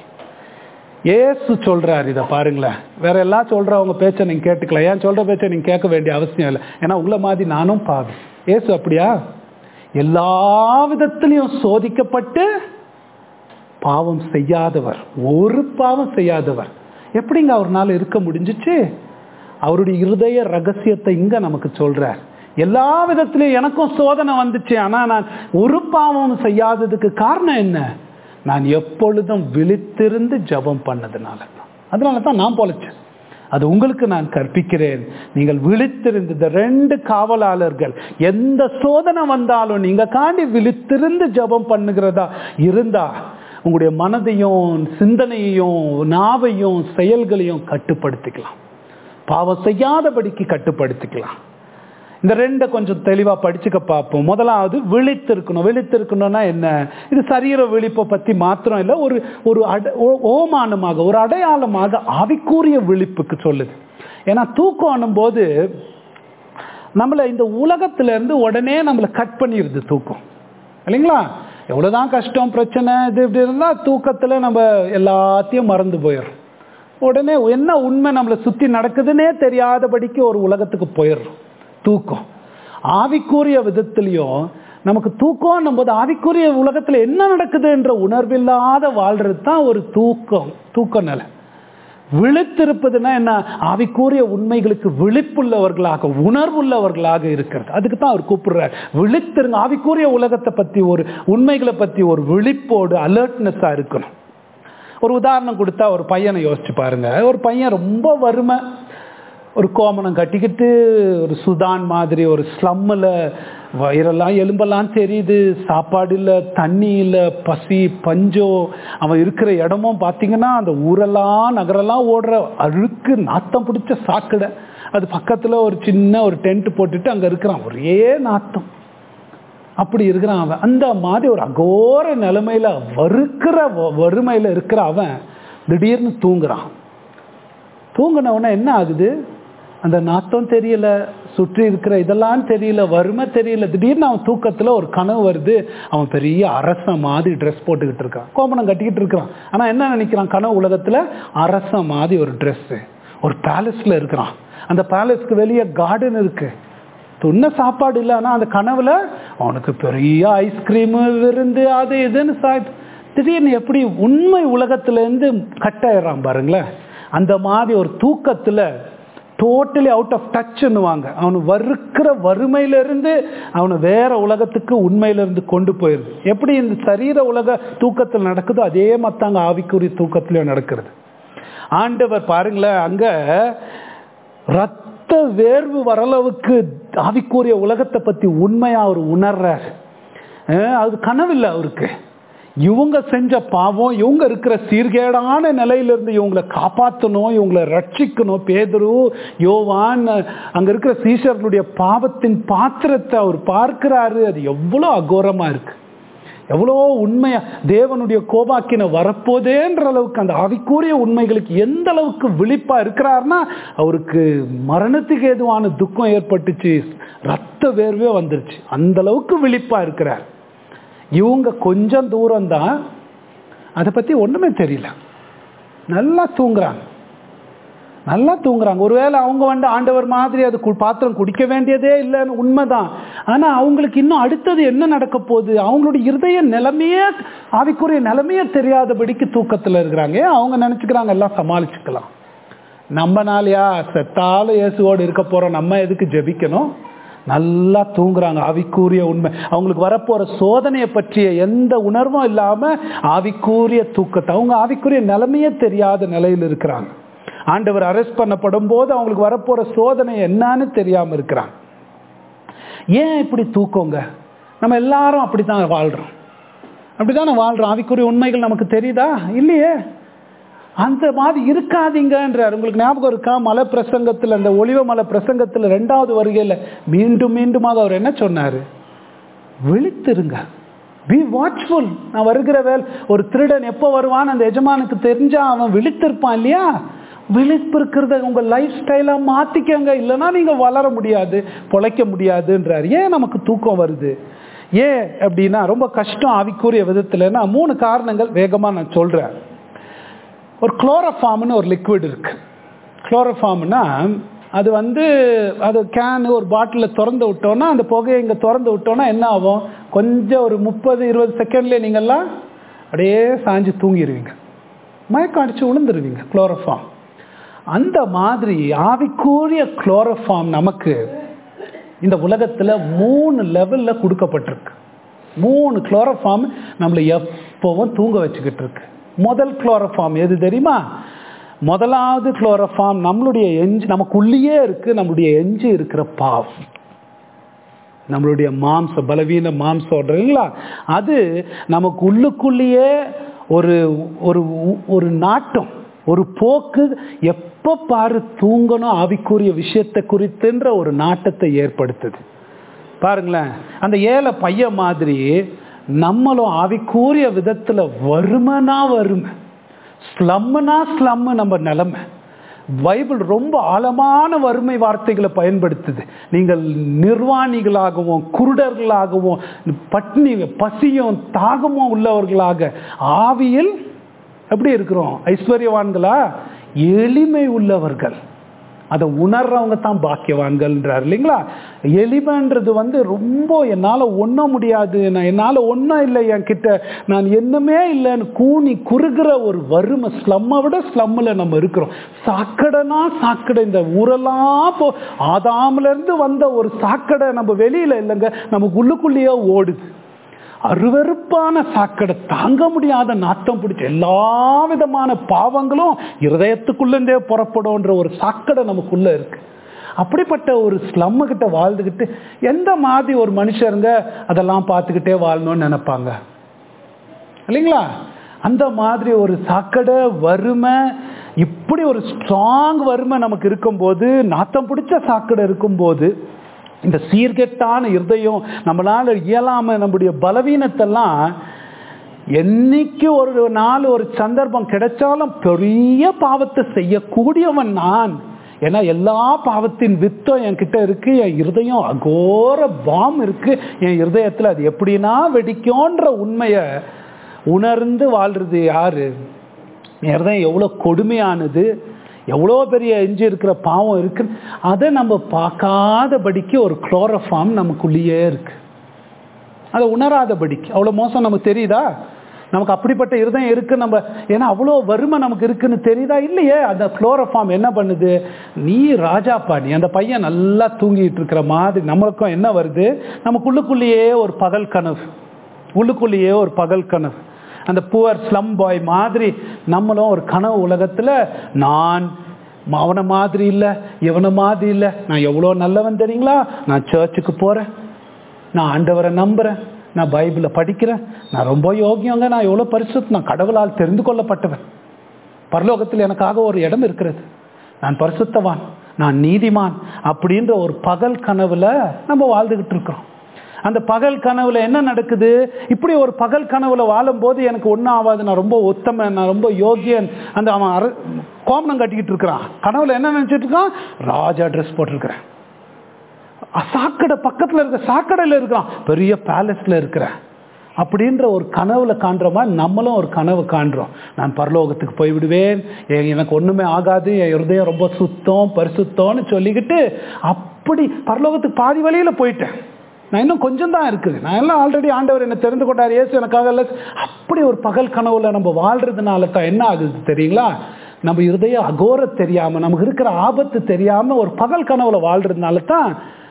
ஏசு சொல்றாரு இதை பாருங்களேன் வேற எல்லாம் சொல்றவங்க பேச்சை நீங்க கேட்டுக்கலாம் ஏன் சொல்ற பேச்சை நீங்க கேட்க வேண்டிய அவசியம் இல்லை ஏன்னா உங்களை மாதிரி நானும் பாவி ஏசு அப்படியா எல்லா விதத்திலையும் சோதிக்கப்பட்டு பாவம் செய்யாதவர் ஒரு பாவம் செய்யாதவர் எப்படிங்க அவர்னால இருக்க முடிஞ்சிச்சு அவருடைய இருதய ரகசியத்தை இங்க நமக்கு சொல்றார் எல்லா விதத்திலையும் எனக்கும் சோதனை வந்துச்சு ஆனா நான் ஒரு பாவம் செய்யாததுக்கு காரணம் என்ன நான் எப்பொழுதும் விழித்திருந்து ஜெபம் பண்ணதுனால தான் அதனால தான் நான் பொழைச்சேன் அது உங்களுக்கு நான் கற்பிக்கிறேன் நீங்கள் விழித்திருந்து இந்த ரெண்டு காவலாளர்கள் எந்த சோதனை வந்தாலும் நீங்க காண்டி விழித்திருந்து ஜெபம் பண்ணுகிறதா இருந்தா உங்களுடைய மனதையும் சிந்தனையையும் நாவையும் செயல்களையும் கட்டுப்படுத்திக்கலாம் பாவம் செய்யாதபடிக்கு கட்டுப்படுத்திக்கலாம் இந்த ரெண்டை கொஞ்சம் தெளிவா படிச்சுக்க பார்ப்போம் முதலாவது விழித்திருக்கணும் விழித்திருக்கணும்னா என்ன இது சரீர விழிப்பை பத்தி மாத்திரம் இல்லை ஒரு ஒரு அட ஓ- ஓமானமாக ஒரு அடையாளமாக ஆவிக்கூறிய விழிப்புக்கு சொல்லுது ஏன்னா தூக்கம் ஆனும்போது நம்மளை இந்த உலகத்துல இருந்து உடனே நம்மளை கட் பண்ணிடுது தூக்கம் இல்லைங்களா எவ்வளவுதான் கஷ்டம் பிரச்சனை இது இப்படி இருந்தா தூக்கத்துல நம்ம எல்லாத்தையும் மறந்து போயிடுறோம் உடனே என்ன உண்மை நம்மளை சுத்தி நடக்குதுன்னே தெரியாதபடிக்கு ஒரு உலகத்துக்கு போயிடுறோம் தூக்கம் ஆவிக்குரிய விதத்திலையும் நமக்கு தூக்கம் போது ஆவிக்குரிய உலகத்துல என்ன நடக்குதுன்ற உணர்வில்லாத வாழ்றது தான் ஒரு தூக்கம் தூக்க நிலை விழித்திருப்பதுன்னா என்ன ஆவிக்குரிய உண்மைகளுக்கு விழிப்புள்ளவர்களாக உணர்வுள்ளவர்களாக இருக்கிறது அதுக்கு தான் அவர் கூப்பிடுறார் விழித்திருங்க ஆவிக்குரிய உலகத்தை பத்தி ஒரு உண்மைகளை பத்தி ஒரு விழிப்போடு அலர்ட்னஸா இருக்கணும் ஒரு உதாரணம் கொடுத்தா ஒரு பையனை யோசிச்சு பாருங்க ஒரு பையன் ரொம்ப வறுமை ஒரு கோமணம் கட்டிக்கிட்டு ஒரு சுதான் மாதிரி ஒரு ஸ்லம்மில் வயிறெல்லாம் எலும்பெல்லாம் தெரியுது சாப்பாடு இல்லை தண்ணி இல்லை பசி பஞ்சோ அவன் இருக்கிற இடமும் பார்த்தீங்கன்னா அந்த ஊரெல்லாம் நகரெல்லாம் ஓடுற அழுக்கு நாத்தம் பிடிச்ச சாக்கடை அது பக்கத்தில் ஒரு சின்ன ஒரு டென்ட் போட்டுட்டு அங்கே இருக்கிறான் ஒரே நாத்தம் அப்படி இருக்கிறான் அவன் அந்த மாதிரி ஒரு அகோர நிலைமையில வறுக்கிற வ- வறுமையில இருக்கிற அவன் திடீர்னு தூங்குறான் தூங்கினவன என்ன ஆகுது அந்த நாத்தம் தெரியல சுற்றி இருக்கிற இதெல்லாம் தெரியல வறுமை தெரியல திடீர்னு அவன் தூக்கத்துல ஒரு கனவு வருது அவன் பெரிய அரச மாதிரி ட்ரெஸ் போட்டுக்கிட்டு இருக்கான் கோமணம் கட்டிக்கிட்டு இருக்கிறான் ஆனா என்ன நினைக்கிறான் கனவு உலகத்துல அரச மாதிரி ஒரு Dress ஒரு பேலஸ்ல இருக்கிறான் அந்த பேலஸ்க்கு வெளியே கார்டன் இருக்கு துண்ண சாப்பாடு இல்லை ஆனால் அந்த கனவுல அவனுக்கு பெரிய ஐஸ்கிரீம் விருந்து அது இதுன்னு சாப்பிட்டு திடீர்னு எப்படி உண்மை உலகத்துல இருந்து கட்டாயிடுறான் பாருங்களேன் அந்த மாதிரி ஒரு தூக்கத்துல டோட்டலி அவுட் ஆஃப் டச்னுவாங்க அவனு வறுக்கிற வறுமையில இருந்து அவனை வேற உலகத்துக்கு உண்மையில இருந்து கொண்டு போயிருது எப்படி இந்த சரீர உலக தூக்கத்தில் நடக்குதோ அதே மத்தாங்க ஆவிக்குரிய தூக்கத்திலையும் நடக்கிறது ஆண்டவர் பாருங்களேன் அங்க ரத்த வேர்வு வரளவுக்கு ஆவிக்குரிய உலகத்தை பத்தி உண்மையா அவர் உணர்றார் அஹ் அது கனவில்லை அவருக்கு இவங்க செஞ்ச பாவம் இவங்க இருக்கிற சீர்கேடான நிலையிலிருந்து இவங்களை காப்பாற்றணும் இவங்களை ரட்சிக்கணும் பேதுரு யோவான் அங்க இருக்கிற சீஷர்களுடைய பாவத்தின் பாத்திரத்தை அவர் பார்க்கிறாரு அது எவ்வளோ அகோரமா இருக்கு எவ்வளோ உண்மையா தேவனுடைய கோபாக்கின வரப்போதேன்ற அளவுக்கு அந்த ஆவிக்கூறிய உண்மைகளுக்கு எந்த அளவுக்கு விழிப்பா இருக்கிறார்னா அவருக்கு மரணத்துக்கு ஏதுவான துக்கம் ஏற்பட்டுச்சு ரத்த வேர்வே வந்துருச்சு அந்த அளவுக்கு விழிப்பா இருக்கிறார் இவங்க கொஞ்சம் தூரம் தான் அதை பற்றி ஒன்றுமே தெரியல நல்லா தூங்குறாங்க நல்லா தூங்குறாங்க ஒருவேளை அவங்க வந்து ஆண்டவர் மாதிரி அது கு- பாத்திரம் குடிக்க வேண்டியதே இல்லைன்னு உண்மைதான் ஆனா அவங்களுக்கு இன்னும் அடுத்தது என்ன நடக்க போகுது அவங்களுடைய இருதய நிலைமையே ஆவிக்குரிய நிலைமையே தெரியாதபடிக்கு தூக்கத்துல இருக்கிறாங்க ஏன் அவங்க நினைச்சுக்கிறாங்க எல்லாம் சமாளிச்சுக்கலாம் நம்மனாலயா செத்தாலும் இயேசுவோடு இருக்க போறோம் நம்ம எதுக்கு ஜெபிக்கணும் நல்லா தூங்குறாங்க ஆவிக்கூறிய உண்மை அவங்களுக்கு வரப்போற சோதனையை பற்றிய எந்த உணர்வும் இல்லாம ஆவிக்கூறிய தூக்கத்தை அவங்க ஆவிக்குரிய நிலைமையே தெரியாத நிலையில் இருக்கிறாங்க ஆண்டவர் அரெஸ்ட் பண்ணப்படும் போது அவங்களுக்கு வரப்போற சோதனை என்னன்னு தெரியாம இருக்கிறாங்க ஏன் இப்படி தூக்கங்க நம்ம எல்லாரும் அப்படித்தான் வாழ்றோம் அப்படித்தானே வாழ்றோம் ஆவிக்குரிய உண்மைகள் நமக்கு தெரியுதா இல்லையே அந்த மாதிரி இருக்காதீங்கன்றார் உங்களுக்கு ஞாபகம் இருக்கா மலை பிரசங்கத்தில் அந்த ஒளிவ மலை பிரசங்கத்தில் ரெண்டாவது வருகையில் மீண்டும் மீண்டுமாக அவர் என்ன சொன்னார் விழித்திருங்க பி வாட்ச்ஃபுல் நான் வருகிற வேல் ஒரு திருடன் எப்போ வருவான் அந்த எஜமானுக்கு தெரிஞ்சா அவன் விழித்திருப்பான் இல்லையா விழிப்பு இருக்கிறத உங்க லைஃப் ஸ்டைலா மாத்திக்கங்க இல்லைன்னா நீங்க வளர முடியாது பொழைக்க முடியாதுன்றார் ஏன் நமக்கு தூக்கம் வருது ஏன் அப்படின்னா ரொம்ப கஷ்டம் ஆவிக்குரிய விதத்துலன்னா மூணு காரணங்கள் வேகமா நான் சொல்றேன் ஒரு குளோரோஃபார்ம்னு ஒரு லிக்விட் இருக்கு குளோரோஃபார்ம்னா அது வந்து அது கேன் ஒரு பாட்டிலில் திறந்து விட்டோன்னா அந்த புகையை இங்கே திறந்து விட்டோன்னா என்ன ஆகும் கொஞ்சம் ஒரு முப்பது இருபது செகண்ட்லேயே நீங்கள்லாம் அப்படியே சாஞ்சு தூங்கிடுவீங்க மயக்கம் அடிச்சு விழுந்துருவீங்க குளோரோஃபார்ம் அந்த மாதிரி ஆவிக்கூறிய குளோரோஃபார்ம் நமக்கு இந்த உலகத்தில் மூணு லெவலில் கொடுக்கப்பட்டிருக்கு மூணு குளோரோஃபார்ம் நம்மளை எப்பவும் தூங்க வச்சுக்கிட்டு இருக்கு முதல் குளோரோஃபார்ம் எது தெரியுமா முதலாவது குளோரோஃபார்ம் நம்மளுடைய எஞ்சி நமக்குள்ளேயே இருக்கு நம்மளுடைய எஞ்சி இருக்கிற பாவம் நம்மளுடைய மாம்சம் பலவீன மாம்சம் இல்லைங்களா அது நமக்கு உள்ளுக்குள்ளேயே ஒரு ஒரு ஒரு நாட்டம் ஒரு போக்கு எப்போ பாரு தூங்கணும் ஆவிக்குரிய விஷயத்தை குறித்துன்ற ஒரு நாட்டத்தை ஏற்படுத்துது பாருங்களேன் அந்த ஏழை பையன் மாதிரி நம்மளும் ஆவிக்கூறிய விதத்துல வறுமனா வறுமை ஸ்லம்முனா ஸ்லம்மு நம்ம நிலைமை பைபிள் ரொம்ப ஆழமான வறுமை வார்த்தைகளை பயன்படுத்துது நீங்கள் நிர்வாணிகளாகவும் குருடர்களாகவும் பட்னி பசியும் தாகமும் உள்ளவர்களாக ஆவியில் எப்படி இருக்கிறோம் ஐஸ்வர்யவான்களா எளிமை உள்ளவர்கள் அதை உணர்றவங்க தான் பாக்கியவான்கள்ன்றார் இல்லைங்களா எளிமைன்றது வந்து ரொம்ப என்னால் ஒன்றும் முடியாது நான் என்னால் ஒன்றும் இல்லை என்கிட்ட நான் என்னமே இல்லைன்னு கூனி குறுகிற ஒரு வறுமை ஸ்லம்மை விட ஸ்லம்மில் நம்ம இருக்கிறோம் சாக்கடைனா சாக்கடை இந்த ஊரெல்லாம் போ ஆதாமிலேருந்து வந்த ஒரு சாக்கடை நம்ம வெளியில் இல்லைங்க நமக்கு உள்ளுக்குள்ளேயே ஓடுது அருவருப்பான சாக்கடை தாங்க முடியாத நாட்டம் பிடிச்ச எல்லா விதமான பாவங்களும் இருதயத்துக்குள்ளே புறப்படும்ன்ற ஒரு சாக்கடை நமக்குள்ள இருக்கு அப்படிப்பட்ட ஒரு ஸ்லம்மு கிட்ட வாழ்ந்துக்கிட்டு எந்த மாதிரி ஒரு மனுஷருங்க அதெல்லாம் பார்த்துக்கிட்டே வாழணும்னு நினைப்பாங்க இல்லைங்களா அந்த மாதிரி ஒரு சாக்கடை வறுமை இப்படி ஒரு ஸ்ட்ராங் வறுமை நமக்கு இருக்கும்போது நாத்தம் பிடிச்ச சாக்கடை இருக்கும்போது இந்த சீர்கெட்டான இருதயம் நம்மளால இயலாம நம்முடைய பலவீனத்தெல்லாம் என்னைக்கு ஒரு நாள் ஒரு சந்தர்ப்பம் கிடைச்சாலும் பெரிய பாவத்தை செய்யக்கூடியவன் நான் ஏன்னா எல்லா பாவத்தின் வித்தம் என்கிட்ட இருக்கு என் இருதயம் அகோர பாம் இருக்கு என் இருதயத்தில் அது எப்படின்னா வெடிக்கும்ன்ற உண்மையை உணர்ந்து வாழ்றது யாரு என் இருதயம் எவ்வளோ கொடுமையானது எவ்வளோ பெரிய எஞ்சி இருக்கிற பாவம் இருக்கு அதை நம்ம பார்க்காதபடிக்கு ஒரு குளோரோஃபார்ம் நமக்குள்ளேயே இருக்கு அதை உணராதபடிக்கு அவ்வளோ மோசம் நமக்கு தெரியுதா நமக்கு அப்படிப்பட்ட இருதயம் இருக்கு நம்ம ஏன்னா அவ்வளோ வறுமை நமக்கு இருக்குன்னு தெரியுதா இல்லையே அந்த குளோரோஃபார்ம் என்ன பண்ணுது நீ ராஜாப்பா நீ அந்த பையன் நல்லா தூங்கிட்டு இருக்கிற மாதிரி நம்மளுக்கும் என்ன வருது நமக்குள்ளுக்குள்ளேயே ஒரு பகல் கனவு உள்ளுக்குள்ளேயே ஒரு பகல் கனவு அந்த புவர் ஸ்லம் பாய் மாதிரி நம்மளும் ஒரு கனவு உலகத்தில் நான் அவனை மாதிரி இல்லை இவனை மாதிரி இல்லை நான் எவ்வளோ நல்லவன் தெரியுங்களா நான் சர்ச்சுக்கு போகிறேன் நான் ஆண்டவரை நம்புகிறேன் நான் பைபிளை படிக்கிறேன் நான் ரொம்ப யோகியங்க நான் எவ்வளோ பரிசுத்த நான் கடவுளால் தெரிந்து கொள்ளப்பட்டவன் பரலோகத்தில் எனக்காக ஒரு இடம் இருக்கிறது நான் பரிசுத்தவான் நான் நீதிமான் அப்படின்ற ஒரு பகல் கனவுல நம்ம வாழ்ந்துகிட்டு இருக்கிறோம் அந்த பகல் கனவுல என்ன நடக்குது இப்படி ஒரு பகல் கனவுல வாழும்போது எனக்கு ஒன்றும் ஆகாது நான் ரொம்ப ஒத்தமன் நான் ரொம்ப யோகியன் அந்த அவன் அர கோமணம் கட்டிக்கிட்டு இருக்கிறான் கனவுல என்ன நினைச்சிட்டு இருக்கான் ராஜா ட்ரெஸ் போட்டிருக்கிறேன் சாக்கடை பக்கத்தில் இருக்க சாக்கடையில் இருக்கிறான் பெரிய பேலஸ்ல இருக்கிறேன் அப்படின்ற ஒரு கனவுல காண்ற மாதிரி நம்மளும் ஒரு கனவு காண்றோம் நான் பரலோகத்துக்கு போய் விடுவேன் எ- எனக்கு ஒண்ணுமே ஆகாது என் இருதயம் ரொம்ப சுத்தம் பரிசுத்தம்னு சொல்லிக்கிட்டு அப்படி பரலோகத்துக்கு பாதி வழியில போயிட்டேன் நான் இன்னும் கொஞ்சம் தான் இருக்குது நான் எல்லாம் ஆல்ரெடி ஆண்டவர் என்ன தெரிந்து கொண்டார் இயேசு எனக்காக இல்லை அப்படி ஒரு பகல் கனவுல நம்ம வாழ்றதுனால தான் என்ன ஆகுது தெரியுங்களா நம்ம இருதயம் அகோர தெரியாம நமக்கு இருக்கிற ஆபத்து தெரியாம ஒரு பகல் கனவுல வாழ்றதுனால தான்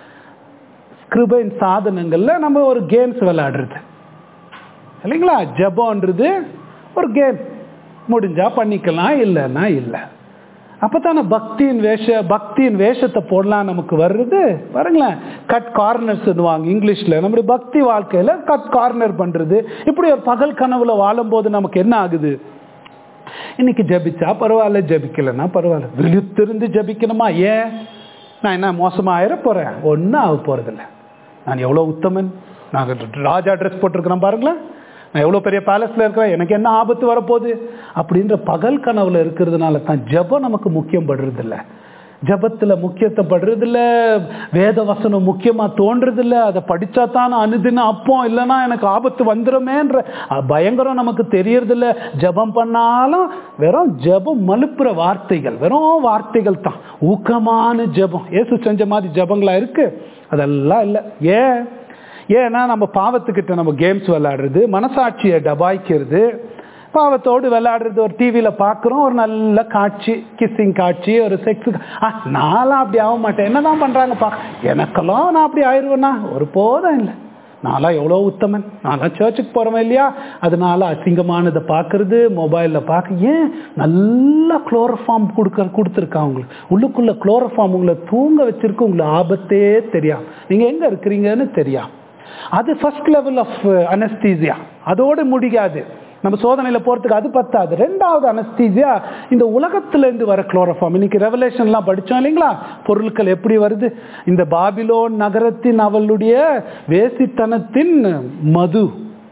கிருபையின் சாதனங்கள்ல நம்ம ஒரு கேம்ஸ் விளையாடுறது இல்லைங்களா ஜபம்ன்றது ஒரு கேம் முடிஞ்சா பண்ணிக்கலாம் இல்லைன்னா இல்லை அப்பதானே பக்தியின் வேஷ பக்தியின் வேஷத்தை போடலாம் நமக்கு வர்றது பாருங்களேன் கட் கார்னர்ஸ் வாங்க இங்கிலீஷ்ல நம்முடைய பக்தி வாழ்க்கையில கட் கார்னர் பண்றது இப்படி ஒரு பகல் கனவுல வாழும்போது நமக்கு என்ன ஆகுது இன்னைக்கு ஜபிச்சா பரவாயில்ல ஜபிக்கலைன்னா பரவாயில்ல விழித்திருந்து ஜபிக்கணுமா ஏன் நான் என்ன மோசமா ஆயிர போறேன் ஒன்றும் ஆக போறதில்ல நான் எவ்வளோ உத்தமன் நான் ராஜா ட்ரெஸ் போட்டிருக்கிறேன் பாருங்களேன் நான் எவ்வளோ பெரிய பேலஸில் இருக்கிறேன் எனக்கு என்ன ஆபத்து வரப்போகுது அப்படின்ற பகல் கனவுல இருக்கிறதுனால தான் ஜபம் நமக்கு முக்கியம் படுறதில்ல ஜபத்தில் முக்கியத்துவப்படுறதில்ல வேத வசனம் முக்கியமாக தோன்றதில்ல அதை படித்தா தான் நான் அனுதினம் அப்போ இல்லைன்னா எனக்கு ஆபத்து வந்துடுமேன்ற அஹ், பயங்கரம் நமக்கு தெரியறதில்ல ஜபம் பண்ணாலும் வெறும் ஜபம் மலுப்புற வார்த்தைகள் வெறும் வார்த்தைகள் தான் ஊக்கமான ஜபம் இயேசு செஞ்ச மாதிரி ஜபங்களா இருக்கு அதெல்லாம் இல்லை ஏன் ஏன்னா நம்ம பாவத்துக்கிட்ட நம்ம கேம்ஸ் விளையாடுறது மனசாட்சியை டபாய்க்கிறது பாவத்தோடு விளையாடுறது ஒரு டிவியில் பார்க்குறோம் ஒரு நல்ல காட்சி கிஸ்ஸிங் காட்சி ஒரு செக்ஸ் நான்லாம் அப்படி ஆக மாட்டேன் என்னதான் பண்றாங்கப்பா எனக்கெல்லாம் நான் அப்படி ஆயிடுவேன்னா ஒரு போதும் இல்லை நான்லாம் எவ்வளோ உத்தமன் நான்லாம் சர்ச்சுக்கு போகிறவன் இல்லையா அதனால அசிங்கமானதை பார்க்கறது மொபைலில் பார்க்க ஏன் நல்லா குளோரோஃபார்ம் கொடுக்க கொடுத்துருக்கான் உங்களுக்கு உள்ளுக்குள்ள குளோரோஃபார்ம் உங்களை தூங்க வச்சிருக்கு உங்களுக்கு ஆபத்தே தெரியாம நீங்கள் எங்கே இருக்கிறீங்கன்னு தெரியாம அது ஃபர்ஸ்ட் லெவல் ஆஃப் அனஸ்தீசியா அதோடு முடியாது நம்ம சோதனையில் போகிறதுக்கு அது பத்தாது ரெண்டாவது அனஸ்தீசியா இந்த உலகத்திலேருந்து வர குளோரோஃபார்ம் இன்னைக்கு ரெவலேஷன்லாம் படித்தோம் இல்லைங்களா பொருட்கள் எப்படி வருது இந்த பாபிலோன் நகரத்தின் அவளுடைய வேசித்தனத்தின் மது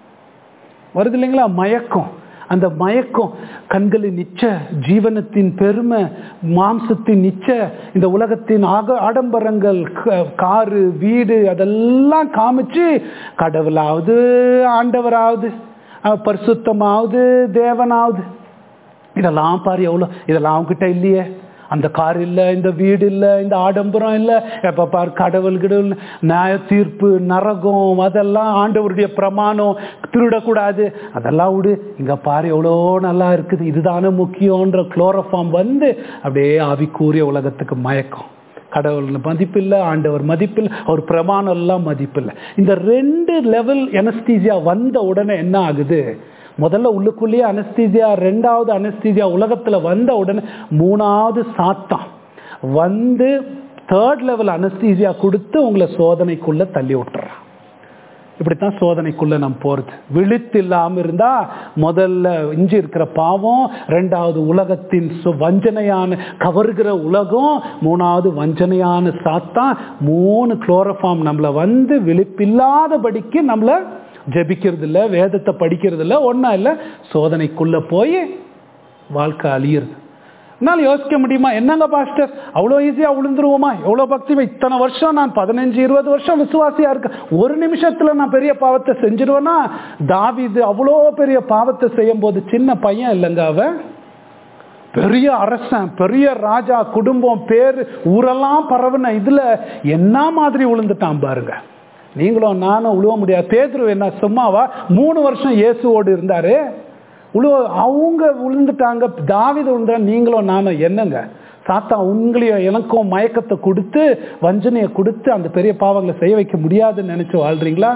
வருது இல்லைங்களா மயக்கம் அந்த மயக்கம் கண்களின் நிச்ச ஜீவனத்தின் பெருமை மாம்சத்தின் நிச்ச இந்த உலகத்தின் ஆக ஆடம்பரங்கள் க- காரு வீடு அதெல்லாம் காமிச்சு கடவுளாவது ஆண்டவராவது அஹ், பரிசுத்தமாவது தேவனாவது இதெல்லாம் பாரு எவ்வளோ இதெல்லாம் அவங்ககிட்ட இல்லையே அந்த கார் இல்லை இந்த வீடு இல்லை இந்த ஆடம்பரம் இல்லை எப்போ பார் கடவுள் கிடவுள் நியாய தீர்ப்பு நரகம் அதெல்லாம் ஆண்டவருடைய பிரமாணம் திருடக்கூடாது அதெல்லாம் விடு இங்கே பாரு எவ்வளோ நல்லா இருக்குது இதுதானே முக்கியன்ற குளோரோஃபார்ம் வந்து அப்படியே ஆவிக்கூறிய உலகத்துக்கு மயக்கம் கடவுள் மதிப்பில்லை ஆண்டவர் மதிப்பில்லை அவர் பிரமாணம் எல்லாம் மதிப்பில்லை இந்த ரெண்டு லெவல் எனஸ்தீசியா வந்த உடனே என்ன ஆகுது முதல்ல உள்ளுக்குள்ளேயே அனஸ்தீசியா ரெண்டாவது அனஸ்தீசியா உலகத்துல வந்த உடனே மூணாவது சாத்தான் வந்து தேர்ட் லெவல் அனஸ்தீசியா கொடுத்து உங்களை சோதனைக்குள்ள தள்ளி விட்டுறான் இப்படித்தான் சோதனைக்குள்ள நம்ம போறது விழித்து இல்லாம இருந்தா முதல்ல இஞ்சி இருக்கிற பாவம் ரெண்டாவது உலகத்தின் சு- வஞ்சனையான கவருகிற உலகம் மூணாவது வஞ்சனையான சாத்தான் மூணு குளோரோஃபார்ம் நம்மள வந்து விழிப்பில்லாதபடிக்கு நம்மள ஜெபிக்கிறது இல்ல வேதத்தை படிக்கிறது இல்ல ஒன்றும் இல்லை சோதனைக்குள்ள போய் வாழ்க்கை அழியிறது என்னால் யோசிக்க முடியுமா என்னங்க பாஸ்டர் அவ்வளோ ஈஸியாக விழுந்துருவோமா எவ்வளோ பக்தி இத்தனை வருஷம் நான் பதினஞ்சு இருபது வருஷம் விசுவாசியா இருக்கேன் ஒரு நிமிஷத்துல நான் பெரிய பாவத்தை செஞ்சிருவேனா தாவீது அவ்வளோ பெரிய பாவத்தை செய்யும் போது சின்ன பையன் இல்லைங்க அவன் பெரிய அரசன் பெரிய ராஜா குடும்பம் பேர் ஊரெல்லாம் பரவுன இதுல என்ன மாதிரி விழுந்துட்டான் பாருங்க நீங்களும் நானும் உழுவ முடியாது பேதுரு என்ன சும்மாவா மூணு வருஷம் இயேசுவோடு இருந்தாரு உழுவ அவங்க விழுந்துட்டாங்க தாவித விழுந்தா நீங்களும் நானும் என்னங்க சாத்தா உங்களையும் எனக்கும் மயக்கத்தை கொடுத்து வஞ்சனையை கொடுத்து அந்த பெரிய பாவங்களை செய்ய வைக்க முடியாதுன்னு நினைச்சு வாழ்றீங்களா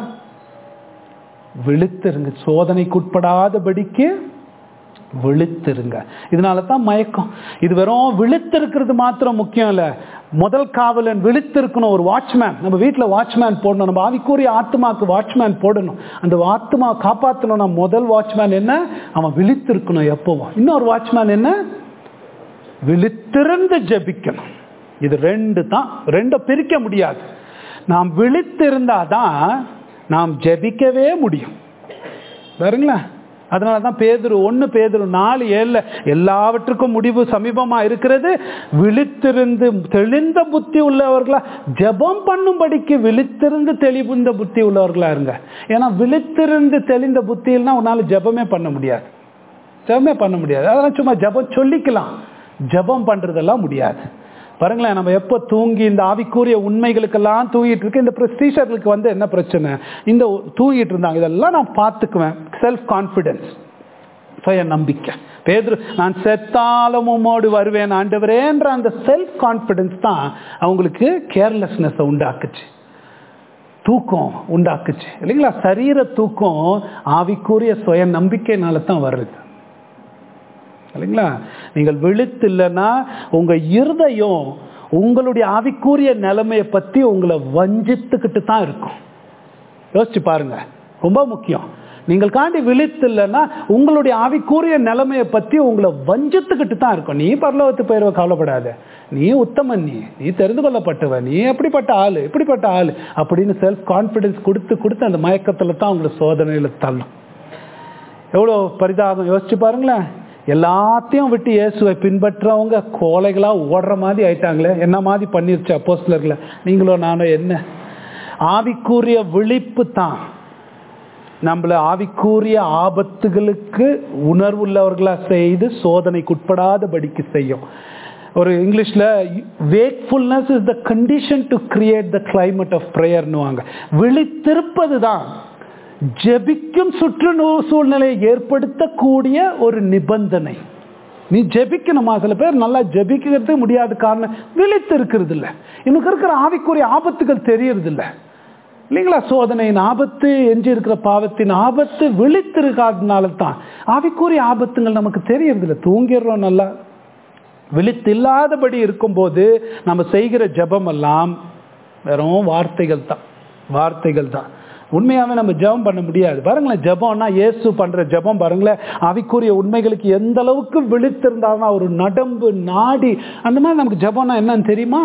விழுத்துருங்க சோதனைக்குட்படாதபடிக்கு விழித்திருங்க இதனால தான் மயக்கம் இது வெறும் விழித்திருக்கிறது மாத்திரம் முக்கியம் இல்லை முதல் காவலன் விழித்திருக்கணும் ஒரு வாட்ச்மேன் நம்ம வீட்டில் வாட்ச்மேன் போடணும் நம்ம ஆவிக்குரிய ஆத்மாக்கு வாட்ச்மேன் போடணும் அந்த ஆத்மா காப்பாற்றணும்னா முதல் வாட்ச்மேன் என்ன அவன் விழித்திருக்கணும் எப்பவும் இன்னொரு வாட்ச்மேன் என்ன விழித்திருந்து ஜெபிக்கணும் இது ரெண்டு தான் ரெண்டை பிரிக்க முடியாது நாம் விழித்திருந்தாதான் நாம் ஜெபிக்கவே முடியும் பாருங்களேன் அதனால தான் பேதுரு ஒன்று பேதுரு நாலு ஏழில் எல்லாவற்றுக்கும் முடிவு சமீபமாக இருக்கிறது விழித்திருந்து தெளிந்த புத்தி உள்ளவர்களா ஜெபம் பண்ணும்படிக்கு விழித்திருந்து தெளிவுந்த புத்தி உள்ளவர்களா இருங்க ஏன்னா விழித்திருந்து தெளிந்த புத்தியில்னா உன்னால் ஜெபமே பண்ண முடியாது ஜெபமே பண்ண முடியாது அதெல்லாம் சும்மா ஜெபம் சொல்லிக்கலாம் ஜெபம் பண்ணுறதெல்லாம் முடியாது பாருங்களேன் நம்ம எப்போ தூங்கி இந்த ஆவிக்குரிய உண்மைகளுக்கெல்லாம் தூங்கிட்டு இருக்கு இந்த ப்ரெஸ்டீஷர்களுக்கு வந்து என்ன பிரச்சனை இந்த தூங்கிட்டு இருந்தாங்க இதெல்லாம் நான் பார்த்துக்குவேன் செல்ஃப் கான்ஃபிடென்ஸ் சுய நம்பிக்கை பேதுரு நான் செத்தாலும் உம்மோடு வருவேன் ஆண்டவரேன்ற அந்த செல்ஃப் கான்ஃபிடென்ஸ் தான் அவங்களுக்கு கேர்லெஸ்னஸை உண்டாக்குச்சு தூக்கம் உண்டாக்குச்சு இல்லைங்களா சரீர தூக்கம் ஆவிக்குரிய சுய நம்பிக்கைனால தான் வருது இல்லைங்களா நீங்கள் விழித்து இல்லைன்னா உங்க இருதயம் உங்களுடைய ஆவிக்குரிய நிலைமையை பத்தி உங்களை வஞ்சித்துக்கிட்டு தான் இருக்கும் யோசிச்சு பாருங்க ரொம்ப முக்கியம் நீங்கள் காண்டி விழித்து இல்லைன்னா உங்களுடைய ஆவிக்குரிய நிலைமையை பத்தி உங்களை வஞ்சித்துக்கிட்டு தான் இருக்கும் நீ பரலோகத்து போயிருவ கவலைப்படாத நீ உத்தமன் நீ நீ தெரிந்து கொள்ளப்பட்டவ நீ எப்படிப்பட்ட ஆளு எப்படிப்பட்ட ஆளு அப்படின்னு செல்ஃப் கான்ஃபிடன்ஸ் கொடுத்து கொடுத்து அந்த மயக்கத்துல தான் உங்களை சோதனையில தள்ளும் எவ்வளோ பரிதாபம் யோசிச்சு பாருங்களேன் எல்லாத்தையும் விட்டு இயேசுவை பின்பற்றவங்க கோலைகளா ஓடுற மாதிரி ஆயிட்டாங்களே என்ன மாதிரி பண்ணிருச்சு அப்போஸ்லர்களை நீங்களோ நானோ என்ன ஆவிக்குரிய விழிப்பு தான் நம்மள ஆவிக்குரிய ஆபத்துகளுக்கு உணர்வுள்ளவர்களா செய்து சோதனைக்கு உட்படாதபடிக்கு செய்யும் ஒரு இங்கிலீஷ்ல wakefulness is the condition to create the climate of ப்ரேயர்னுவாங்க விழித்திருப்பது தான் ஜெபிக்கும் சுற்று சூழ்நிலையை ஏற்படுத்தக்கூடிய ஒரு நிபந்தனை நீ ஜெபிக்கணுமா சில பேர் நல்லா ஜெபிக்கிறது முடியாத காரணம் விழித்து இருக்கிறது இல்லை இன்னும் இருக்கிற ஆவிக்குரிய ஆபத்துகள் தெரியறது இல்லை இல்லைங்களா சோதனையின் ஆபத்து எஞ்சி இருக்கிற பாவத்தின் ஆபத்து விழித்திருக்காதனால தான் ஆவிக்குரிய ஆபத்துங்கள் நமக்கு தெரியறது இல்லை தூங்கிடுறோம் நல்லா விழித்தில்லாதபடி இருக்கும்போது நம்ம செய்கிற ஜபம் எல்லாம் வெறும் வார்த்தைகள் தான் வார்த்தைகள் தான் உண்மையாவே நம்ம ஜெபம் பண்ண முடியாது பாருங்களேன் ஜெபம்னா இயேசு பண்ற ஜெபம் பாருங்களேன் அவிக்குரிய உண்மைகளுக்கு எந்த அளவுக்கு விழித்திருந்தாருன்னா ஒரு நடம்பு நாடி அந்த மாதிரி நமக்கு ஜெபம்னா என்னன்னு தெரியுமா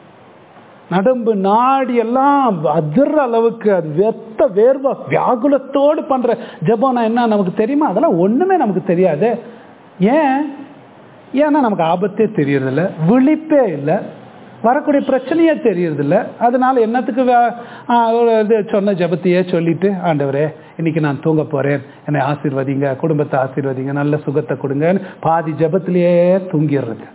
நடம்பு நாடி எல்லாம் அதிர்ற அளவுக்கு அது வெத்த வேர்வ வியாகுலத்தோடு பண்ற ஜெபம்னா என்ன நமக்கு தெரியுமா அதெல்லாம் ஒண்ணுமே நமக்கு தெரியாது ஏன் ஏன்னா நமக்கு ஆபத்தே தெரியறதில்ல விழிப்பே இல்லை வரக்கூடிய பிரச்சனையே தெரியறதில்ல அதனால என்னத்துக்கு ஒரு இது சொன்ன ஜபத்தையே சொல்லிட்டு ஆண்டவரே இன்னைக்கு நான் தூங்க போறேன் என்னை ஆசீர்வதிங்க குடும்பத்தை ஆசீர்வதிங்க நல்ல சுகத்தை கொடுங்கன்னு பாதி ஜபத்திலேயே தூங்கிடுறது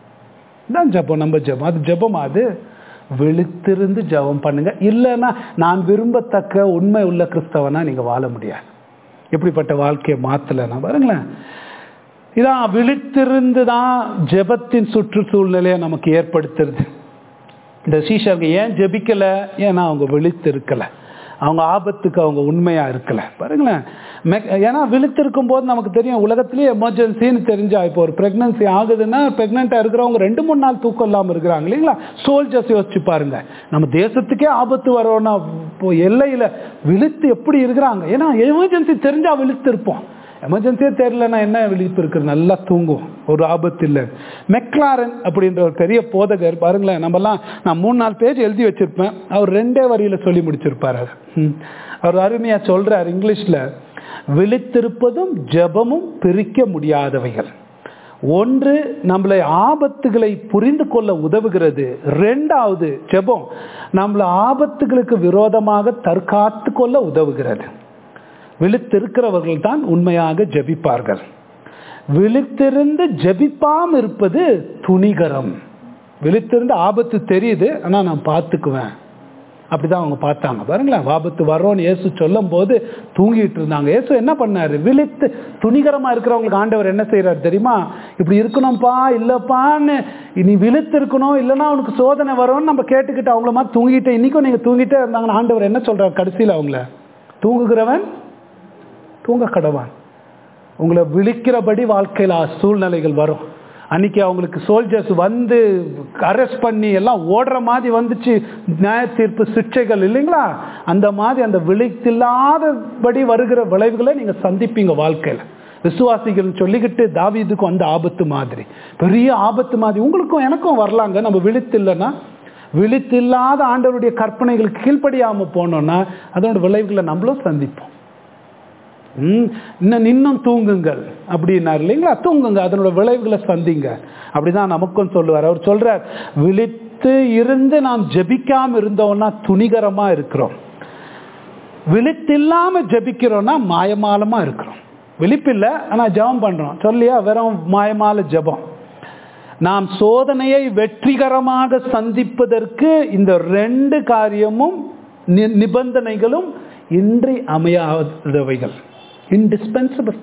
தான் ஜபம் நம்ம ஜபம் அது ஜபம் அது விழித்திருந்து ஜபம் பண்ணுங்க இல்லைன்னா நான் விரும்பத்தக்க உண்மை உள்ள கிறிஸ்தவனா நீங்க வாழ முடியாது எப்படிப்பட்ட வாழ்க்கையை மாத்தலைன்னா பாருங்களேன் இதான் விழித்திருந்து தான் ஜெபத்தின் சுற்றுச்சூழ்நிலையை நமக்கு ஏற்படுத்துறது இந்த சீஷர்கள் ஏன் ஜெபிக்கல ஏன்னா அவங்க விழித்து இருக்கல அவங்க ஆபத்துக்கு அவங்க உண்மையா இருக்கல பாருங்களேன் ஏன்னா விழித்திருக்கும் போது நமக்கு தெரியும் உலகத்திலேயே எமர்ஜென்சின்னு தெரிஞ்சா இப்போ ஒரு பிரெக்னன்சி ஆகுதுன்னா பிரெக்னெண்டா இருக்கிறவங்க ரெண்டு மூணு நாள் தூக்கம் இல்லாம இருக்கிறாங்க இல்லைங்களா சோல்ஜர்ஸ் யோசிச்சு பாருங்க நம்ம தேசத்துக்கே ஆபத்து வரோம்னா இப்போ எல்லையில விழித்து எப்படி இருக்கிறாங்க ஏன்னா எமர்ஜென்சி தெரிஞ்சா விழித்து இருப்போம் எமர்ஜென்சியே தெரியலன்னா என்ன விழிப்பு இருக்கு நல்லா தூங்கும் ஒரு ஆபத்து இல்லை மெக்லாரன் அப்படின்ற ஒரு பெரிய போதகர் பாருங்களேன் நம்மலாம் நான் மூணு நாலு பேஜ் எழுதி வச்சிருப்பேன் அவர் ரெண்டே வரியில சொல்லி முடிச்சிருப்பாரு அவர் அருமையா சொல்றாரு இங்கிலீஷ்ல விழித்திருப்பதும் ஜபமும் பிரிக்க முடியாதவைகள் ஒன்று நம்மளை ஆபத்துகளை புரிந்து கொள்ள உதவுகிறது ரெண்டாவது ஜெபம் நம்மளை ஆபத்துகளுக்கு விரோதமாக தற்காத்து கொள்ள உதவுகிறது விழித்திருக்கிறவர்கள் தான் உண்மையாக ஜபிப்பார்கள் விழித்திருந்து ஜபிப்பாம இருப்பது துணிகரம் விழித்திருந்து ஆபத்து தெரியுது ஆனா நான் பார்த்துக்குவேன் அப்படிதான் அவங்க பார்த்தாங்க பாருங்களேன் ஆபத்து வரோன்னு இயேசு சொல்லும் போது தூங்கிட்டு இருந்தாங்க இயேசு என்ன பண்ணாரு விழித்து துணிகரமா இருக்கிறவங்களுக்கு ஆண்டவர் என்ன செய்யறாரு தெரியுமா இப்படி இருக்கணும்ப்பா இல்லப்பான்னு நீ விழித்து இருக்கணும் இல்லைன்னா அவனுக்கு சோதனை வரும்னு நம்ம கேட்டுக்கிட்டு அவங்கள மாதிரி தூங்கிட்டு இன்னைக்கும் நீங்க தூங்கிட்டே இருந்தாங்கன்னு ஆண்டவர் என்ன சொல்றாரு கடைசியில் அவங்கள தூங்குகிறவன் தூங்க கடவான் உங்களை விழிக்கிறபடி வாழ்க்கையில் சூழ்நிலைகள் வரும் அன்னைக்கு அவங்களுக்கு சோல்ஜர்ஸ் வந்து அரெஸ்ட் பண்ணி எல்லாம் ஓடுற மாதிரி வந்துச்சு நியாய தீர்ப்பு சிக்ஷைகள் இல்லைங்களா அந்த மாதிரி அந்த விழித்தில்லாதபடி வருகிற விளைவுகளை நீங்க சந்திப்பீங்க வாழ்க்கையில் விசுவாசிகள் சொல்லிக்கிட்டு தாவீதுக்கும் அந்த ஆபத்து மாதிரி பெரிய ஆபத்து மாதிரி உங்களுக்கும் எனக்கும் வரலாங்க நம்ம விழித்தில்லைன்னா விழித்தில்லாத ஆண்டவருடைய கற்பனைகளுக்கு கீழ்ப்படியாம போனோம்னா அதோட விளைவுகளை நம்மளும் சந்திப்போம் ம், இன்னும் இன்னும் தூங்குங்கள் அப்படின்னாரு இல்லைங்களா தூங்குங்க அதனோட விளைவுகளை சந்திங்க அப்படிதான் நமக்கும் சொல்லுவார் அவர் சொல்றார் விழித்து இருந்து நாம் ஜெபிக்காம இருந்தோம்னா துணிகரமா இருக்கிறோம் விழித்தில்லாம ஜெபிக்கிறோம்னா மாயமாலமா இருக்கிறோம் விழிப்பில்லை ஆனா ஜெபம் பண்றோம் சொல்லியா வெறும் மாயமால ஜெபம் நாம் சோதனையை வெற்றிகரமாக சந்திப்பதற்கு இந்த ரெண்டு காரியமும் நி- நிபந்தனைகளும் இன்றி அமையாதவைகள் இன்டிஸ்பென்சிபிள்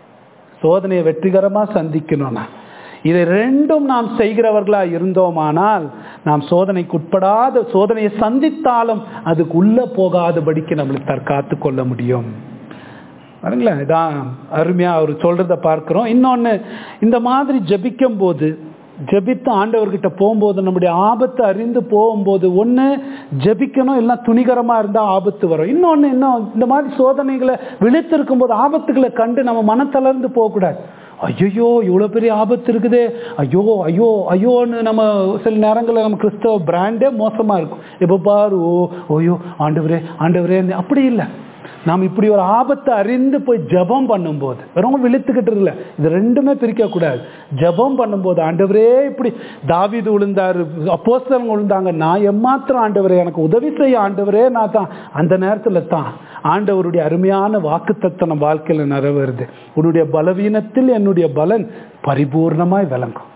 சோதனையை வெற்றிகரமா சந்திக்கணும்னா இதை ரெண்டும் நாம் செய்கிறவர்களா இருந்தோமானால் நாம் சோதனைக்கு உட்படாத சோதனையை சந்தித்தாலும் அதுக்கு உள்ள போகாதபடிக்கு நம்மளுக்கு தற்காத்து கொள்ள முடியும் பாருங்களேன் இதான் அருமையா அவர் சொல்றத பார்க்கிறோம் இன்னொன்னு இந்த மாதிரி ஜெபிக்கும் போது ஜெபித்து ஆண்டவர்கிட்ட போகும்போது நம்முடைய ஆபத்து அறிந்து போகும்போது ஒன்று ஜெபிக்கணும் இல்லை துணிகரமா இருந்தா ஆபத்து வரும் இன்னொன்னு இன்னும் இந்த மாதிரி சோதனைகளை விழித்திருக்கும் போது ஆபத்துகளை கண்டு நம்ம மனத்தளர்ந்து போகக்கூடாது ஐயோ இவ்வளோ பெரிய ஆபத்து இருக்குதே ஐயோ ஐயோ ஐயோன்னு நம்ம சில நேரங்களில் நம்ம கிறிஸ்தவ பிராண்டே மோசமாக இருக்கும் எப்போ பாரு ஓ ஐயோ ஆண்டவரே ஆண்டவரே அப்படி இல்லை நாம் இப்படி ஒரு ஆபத்தை அறிந்து போய் ஜெபம் பண்ணும்போது வெறும் விழுத்துக்கிட்டு இல்லை இது ரெண்டுமே பிரிக்கக்கூடாது ஜெபம் பண்ணும்போது ஆண்டவரே இப்படி தாவீது விழுந்தாரு அப்போஸ்தலங்க விழுந்தாங்க நான் எம்மாத்திரம் ஆண்டவரே எனக்கு உதவி செய்ய ஆண்டவரே நான் தான் அந்த நேரத்தில் தான் ஆண்டவருடைய அருமையான வாக்குத்தத்தம் நம்ம வாழ்க்கையில் நிறைவேறுது உன்னுடைய பலவீனத்தில் என்னுடைய பலன் பரிபூர்ணமாய் விளங்கும்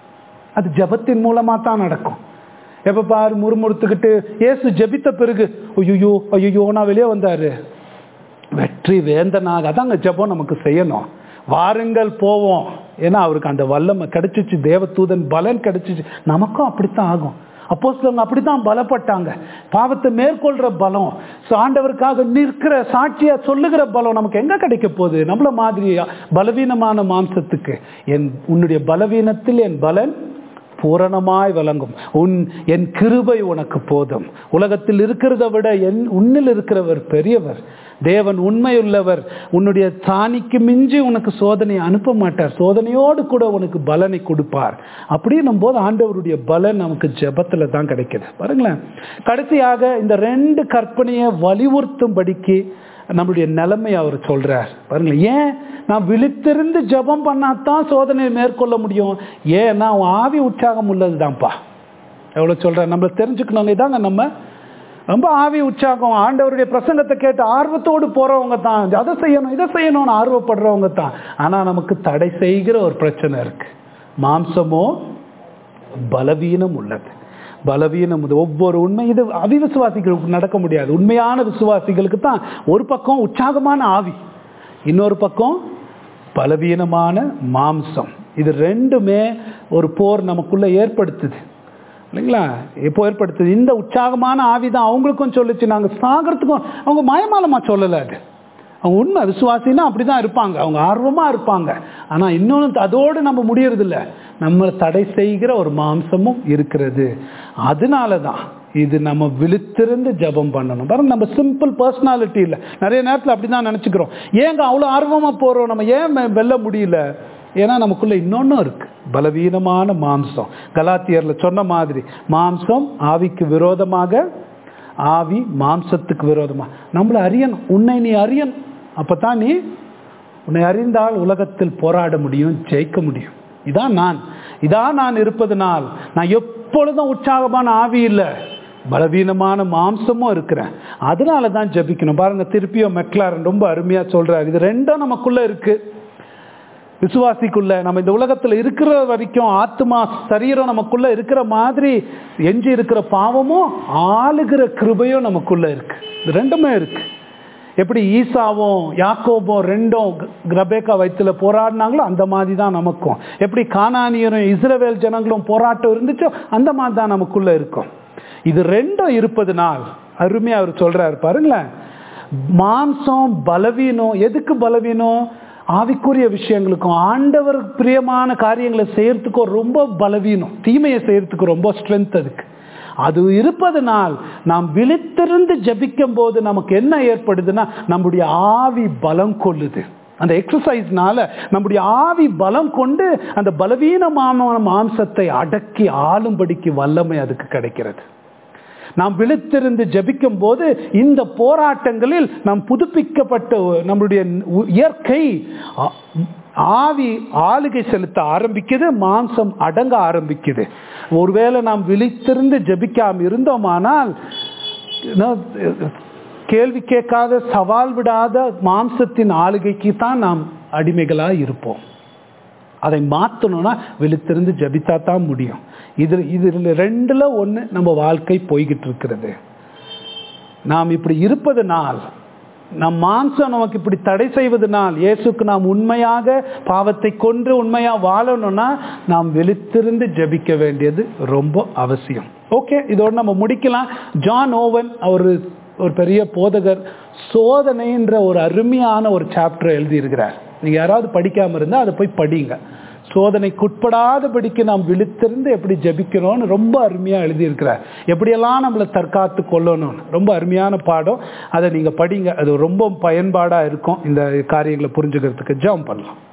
அது ஜெபத்தின் மூலமா தான் நடக்கும் எப்ப பாரு முறுமுறுத்துக்கிட்டு ஏசு ஜெபித்த பிறகு ஐயோ ஐயோ நான் வெளியே வந்தாரு வெற்றி வேந்தனாக அதாங்க ஜெபம் நமக்கு செய்யணும் வாருங்கள் போவோம் ஏன்னா அவருக்கு அந்த வல்லமை கிடைச்சிச்சு தேவதூதன் பலன் கிடைச்சிச்சு நமக்கும் அப்படித்தான் ஆகும் அப்போ சிலவங்க அப்படித்தான் பலப்பட்டாங்க பாவத்தை மேற்கொள்ற பலம் So, ஆண்டவருக்காக நிற்கிற சாட்சியா சொல்லுகிற பலம் நமக்கு எங்க கிடைக்க போகுது நம்மள மாதிரி பலவீனமான மாம்சத்துக்கு என் உன்னுடைய பலவீனத்தில் என் பலன் பூரணமாய் விளங்கும் உன் என் கிருபை உனக்கு போதும் உலகத்தில் இருக்கிறத விட என் உன்னில் இருக்கிறவர் பெரியவர் தேவன் உண்மையுள்ளவர் உன்னுடைய சாணிக்கு மிஞ்சி உனக்கு சோதனையை அனுப்ப மாட்டார் சோதனையோடு கூட உனக்கு பலனை கொடுப்பார் அப்படின்னும் போது ஆண்டவருடைய பலன் நமக்கு ஜெபத்துல தான் கிடைக்குது பாருங்களேன் கடைசியாக இந்த ரெண்டு கற்பனையை வலியுறுத்தும்படிக்கு நம்மளுடைய நிலைமை அவர் சொல்றார் பாருங்களேன் ஏன் நான் விழித்திருந்து ஜெபம் பண்ணாதான் சோதனையை மேற்கொள்ள முடியும் ஏன்னா அவன் ஆவி உற்சாகம் உள்ளதுதான்ப்பா எவ்வளவு சொல்றேன் நம்ம தெரிஞ்சுக்கணும் இதாங்க நம்ம ரொம்ப ஆவி உற்சாகம் ஆண்டவருடைய பிரசங்கத்தை கேட்டு ஆர்வத்தோடு போறவங்க தான் அதை செய்யணும் இதை செய்யணும்னு ஆர்வப்படுறவங்க தான் ஆனா நமக்கு தடை செய்கிற ஒரு பிரச்சனை இருக்கு மாம்சமோ பலவீனம் உள்ளது பலவீனம் இது ஒவ்வொரு உண்மை இது அவிவிசுவாசிகளுக்கு நடக்க முடியாது உண்மையான விசுவாசிகளுக்கு தான் ஒரு பக்கம் உற்சாகமான ஆவி இன்னொரு பக்கம் பலவீனமான மாம்சம் இது ரெண்டுமே ஒரு போர் நமக்குள்ள ஏற்படுத்துது இல்லைங்களா எப்போ ஏற்படுத்துது இந்த உற்சாகமான ஆவி தான் அவங்களுக்கும் சொல்லுச்சு நாங்கள் சாகிறதுக்கும் அவங்க மாயமாலமா சொல்லலை அது அவங்க உண்மை விசுவாசின்னா அப்படி தான் இருப்பாங்க அவங்க ஆர்வமாக இருப்பாங்க ஆனால் இன்னொன்று அதோடு நம்ம முடியறதில்ல நம்மளை தடை செய்கிற ஒரு மாம்சமும் இருக்கிறது அதனால தான் இது நம்ம விழித்திருந்து ஜெபம் பண்ணணும் பாருங்க நம்ம சிம்பிள் பர்சனாலிட்டி இல்லை நிறைய நேரத்தில் அப்படி தான் நினச்சிக்கிறோம் ஏங்க அவ்வளோ ஆர்வமாக போகிறோம் நம்ம ஏன் வெ- வெல்ல முடியல ஏன்னா நமக்குள்ள இன்னொன்றும் இருக்கு பலவீனமான மாம்சம் கலாத்தியர்ல சொன்ன மாதிரி மாம்சம் ஆவிக்கு விரோதமாக ஆவி மாம்சத்துக்கு விரோதமா நம்மளை அறியணும் உன்னை நீ அறியணும் அப்பதான் நீ உன்னை அறிந்தால் உலகத்தில் போராட முடியும் ஜெயிக்க முடியும் இதான் நான் இதான் நான் இருப்பதனால் நான் எப்பொழுதும் உற்சாகமான ஆவி இல்லை பலவீனமான மாம்சமும் இருக்கிறேன் அதனால தான் ஜெபிக்கணும் பாருங்க திருப்பியும் மெக்லாரன் ரொம்ப அருமையா சொல்றாரு இது ரெண்டும் நமக்குள்ள இருக்கு விசுவாசிக்குள்ள நம்ம இந்த உலகத்துல இருக்கிற வரைக்கும் ஆத்மா சரீரம் நமக்குள்ள இருக்கிற மாதிரி எஞ்சி இருக்கிற பாவமும் ஆளுகிற கிருபையும் நமக்குள்ள இருக்கு இது ரெண்டுமே இருக்கு எப்படி ஈசாவும் யாக்கோபும் ரெண்டும் கிரபேக்கா வயிற்றுல போராடினாங்களோ அந்த மாதிரி தான் நமக்கும் எப்படி கானானியரும் இஸ்ரவேல் ஜனங்களும் போராட்டம் இருந்துச்சோ அந்த மாதிரி தான் நமக்குள்ள இருக்கும் இது ரெண்டும் இருப்பதனால் அருமையா அவர் சொல்றாரு பாருங்களேன் மாம்சம் பலவீனம் எதுக்கு பலவீனம் ஆவிக்குரிய விஷயங்களுக்கும் ஆண்டவர் பிரியமான காரியங்களை செய்யறதுக்கும் ரொம்ப பலவீனம் தீமையை செய்யறதுக்கு ரொம்ப ஸ்ட்ரென்த் அதுக்கு அது இருப்பதனால் நாம் விழித்திருந்து ஜபிக்கும் போது நமக்கு என்ன ஏற்படுதுன்னா நம்முடைய ஆவி பலம் கொள்ளுது அந்த எக்ஸசைஸ்னால நம்முடைய ஆவி பலம் கொண்டு அந்த பலவீனமான மாம்சத்தை அடக்கி ஆளும்படிக்கு வல்லமை அதுக்கு கிடைக்கிறது நாம் விழித்திருந்து ஜெபிக்கும் போது இந்த போராட்டங்களில் நாம் புதுப்பிக்கப்பட்ட நம்மளுடைய இயற்கை ஆ- ஆவி ஆளுகை செலுத்த ஆரம்பிக்குது மாம்சம் அடங்க ஆரம்பிக்குது ஒருவேளை நாம் விழித்திருந்து ஜெபிக்காம இருந்தோமானால் நான் கேள்வி கேட்காத சவால் விடாத மாம்சத்தின் ஆளுகைக்கு தான் நாம் அடிமைகளாக இருப்போம் அதை மாற்றணும்னா விழித்திருந்து ஜபித்தா தான் முடியும் இது இதில் ரெண்டுல ஒன்று நம்ம வாழ்க்கை போய்கிட்டு இருக்கிறது நாம் இப்படி இருப்பதனால் நம் மாம்சம் நமக்கு இப்படி தடை செய்வதனால் இயேசுக்கு நாம் உண்மையாக பாவத்தை கொன்று உண்மையா வாழணும்னா நாம் விழித்திருந்து ஜெபிக்க வேண்டியது ரொம்ப அவசியம் ஓகே இதோட நம்ம முடிக்கலாம் ஜான் ஓவன் அவர் ஒரு பெரிய போதகர் சோதனைன்ற ஒரு அருமையான ஒரு சாப்டர் எழுதியிருக்கிறார் நீங்க யாராவது படிக்காம இருந்தா அதை போய் படிங்க சோதனைக்குட்படாதபடிக்கு நாம் விழித்திருந்து எப்படி ஜெபிக்கிறோம்னு ரொம்ப அருமையா எழுதியிருக்கிறார் எப்படியெல்லாம் நம்மளை தற்காத்து கொள்ளணும்னு ரொம்ப அருமையான பாடம் அதை நீங்க படிங்க அது ரொம்ப பயன்பாடா இருக்கும் இந்த காரியங்களை புரிஞ்சுக்கிறதுக்கு ஜெபம் பண்ணலாம்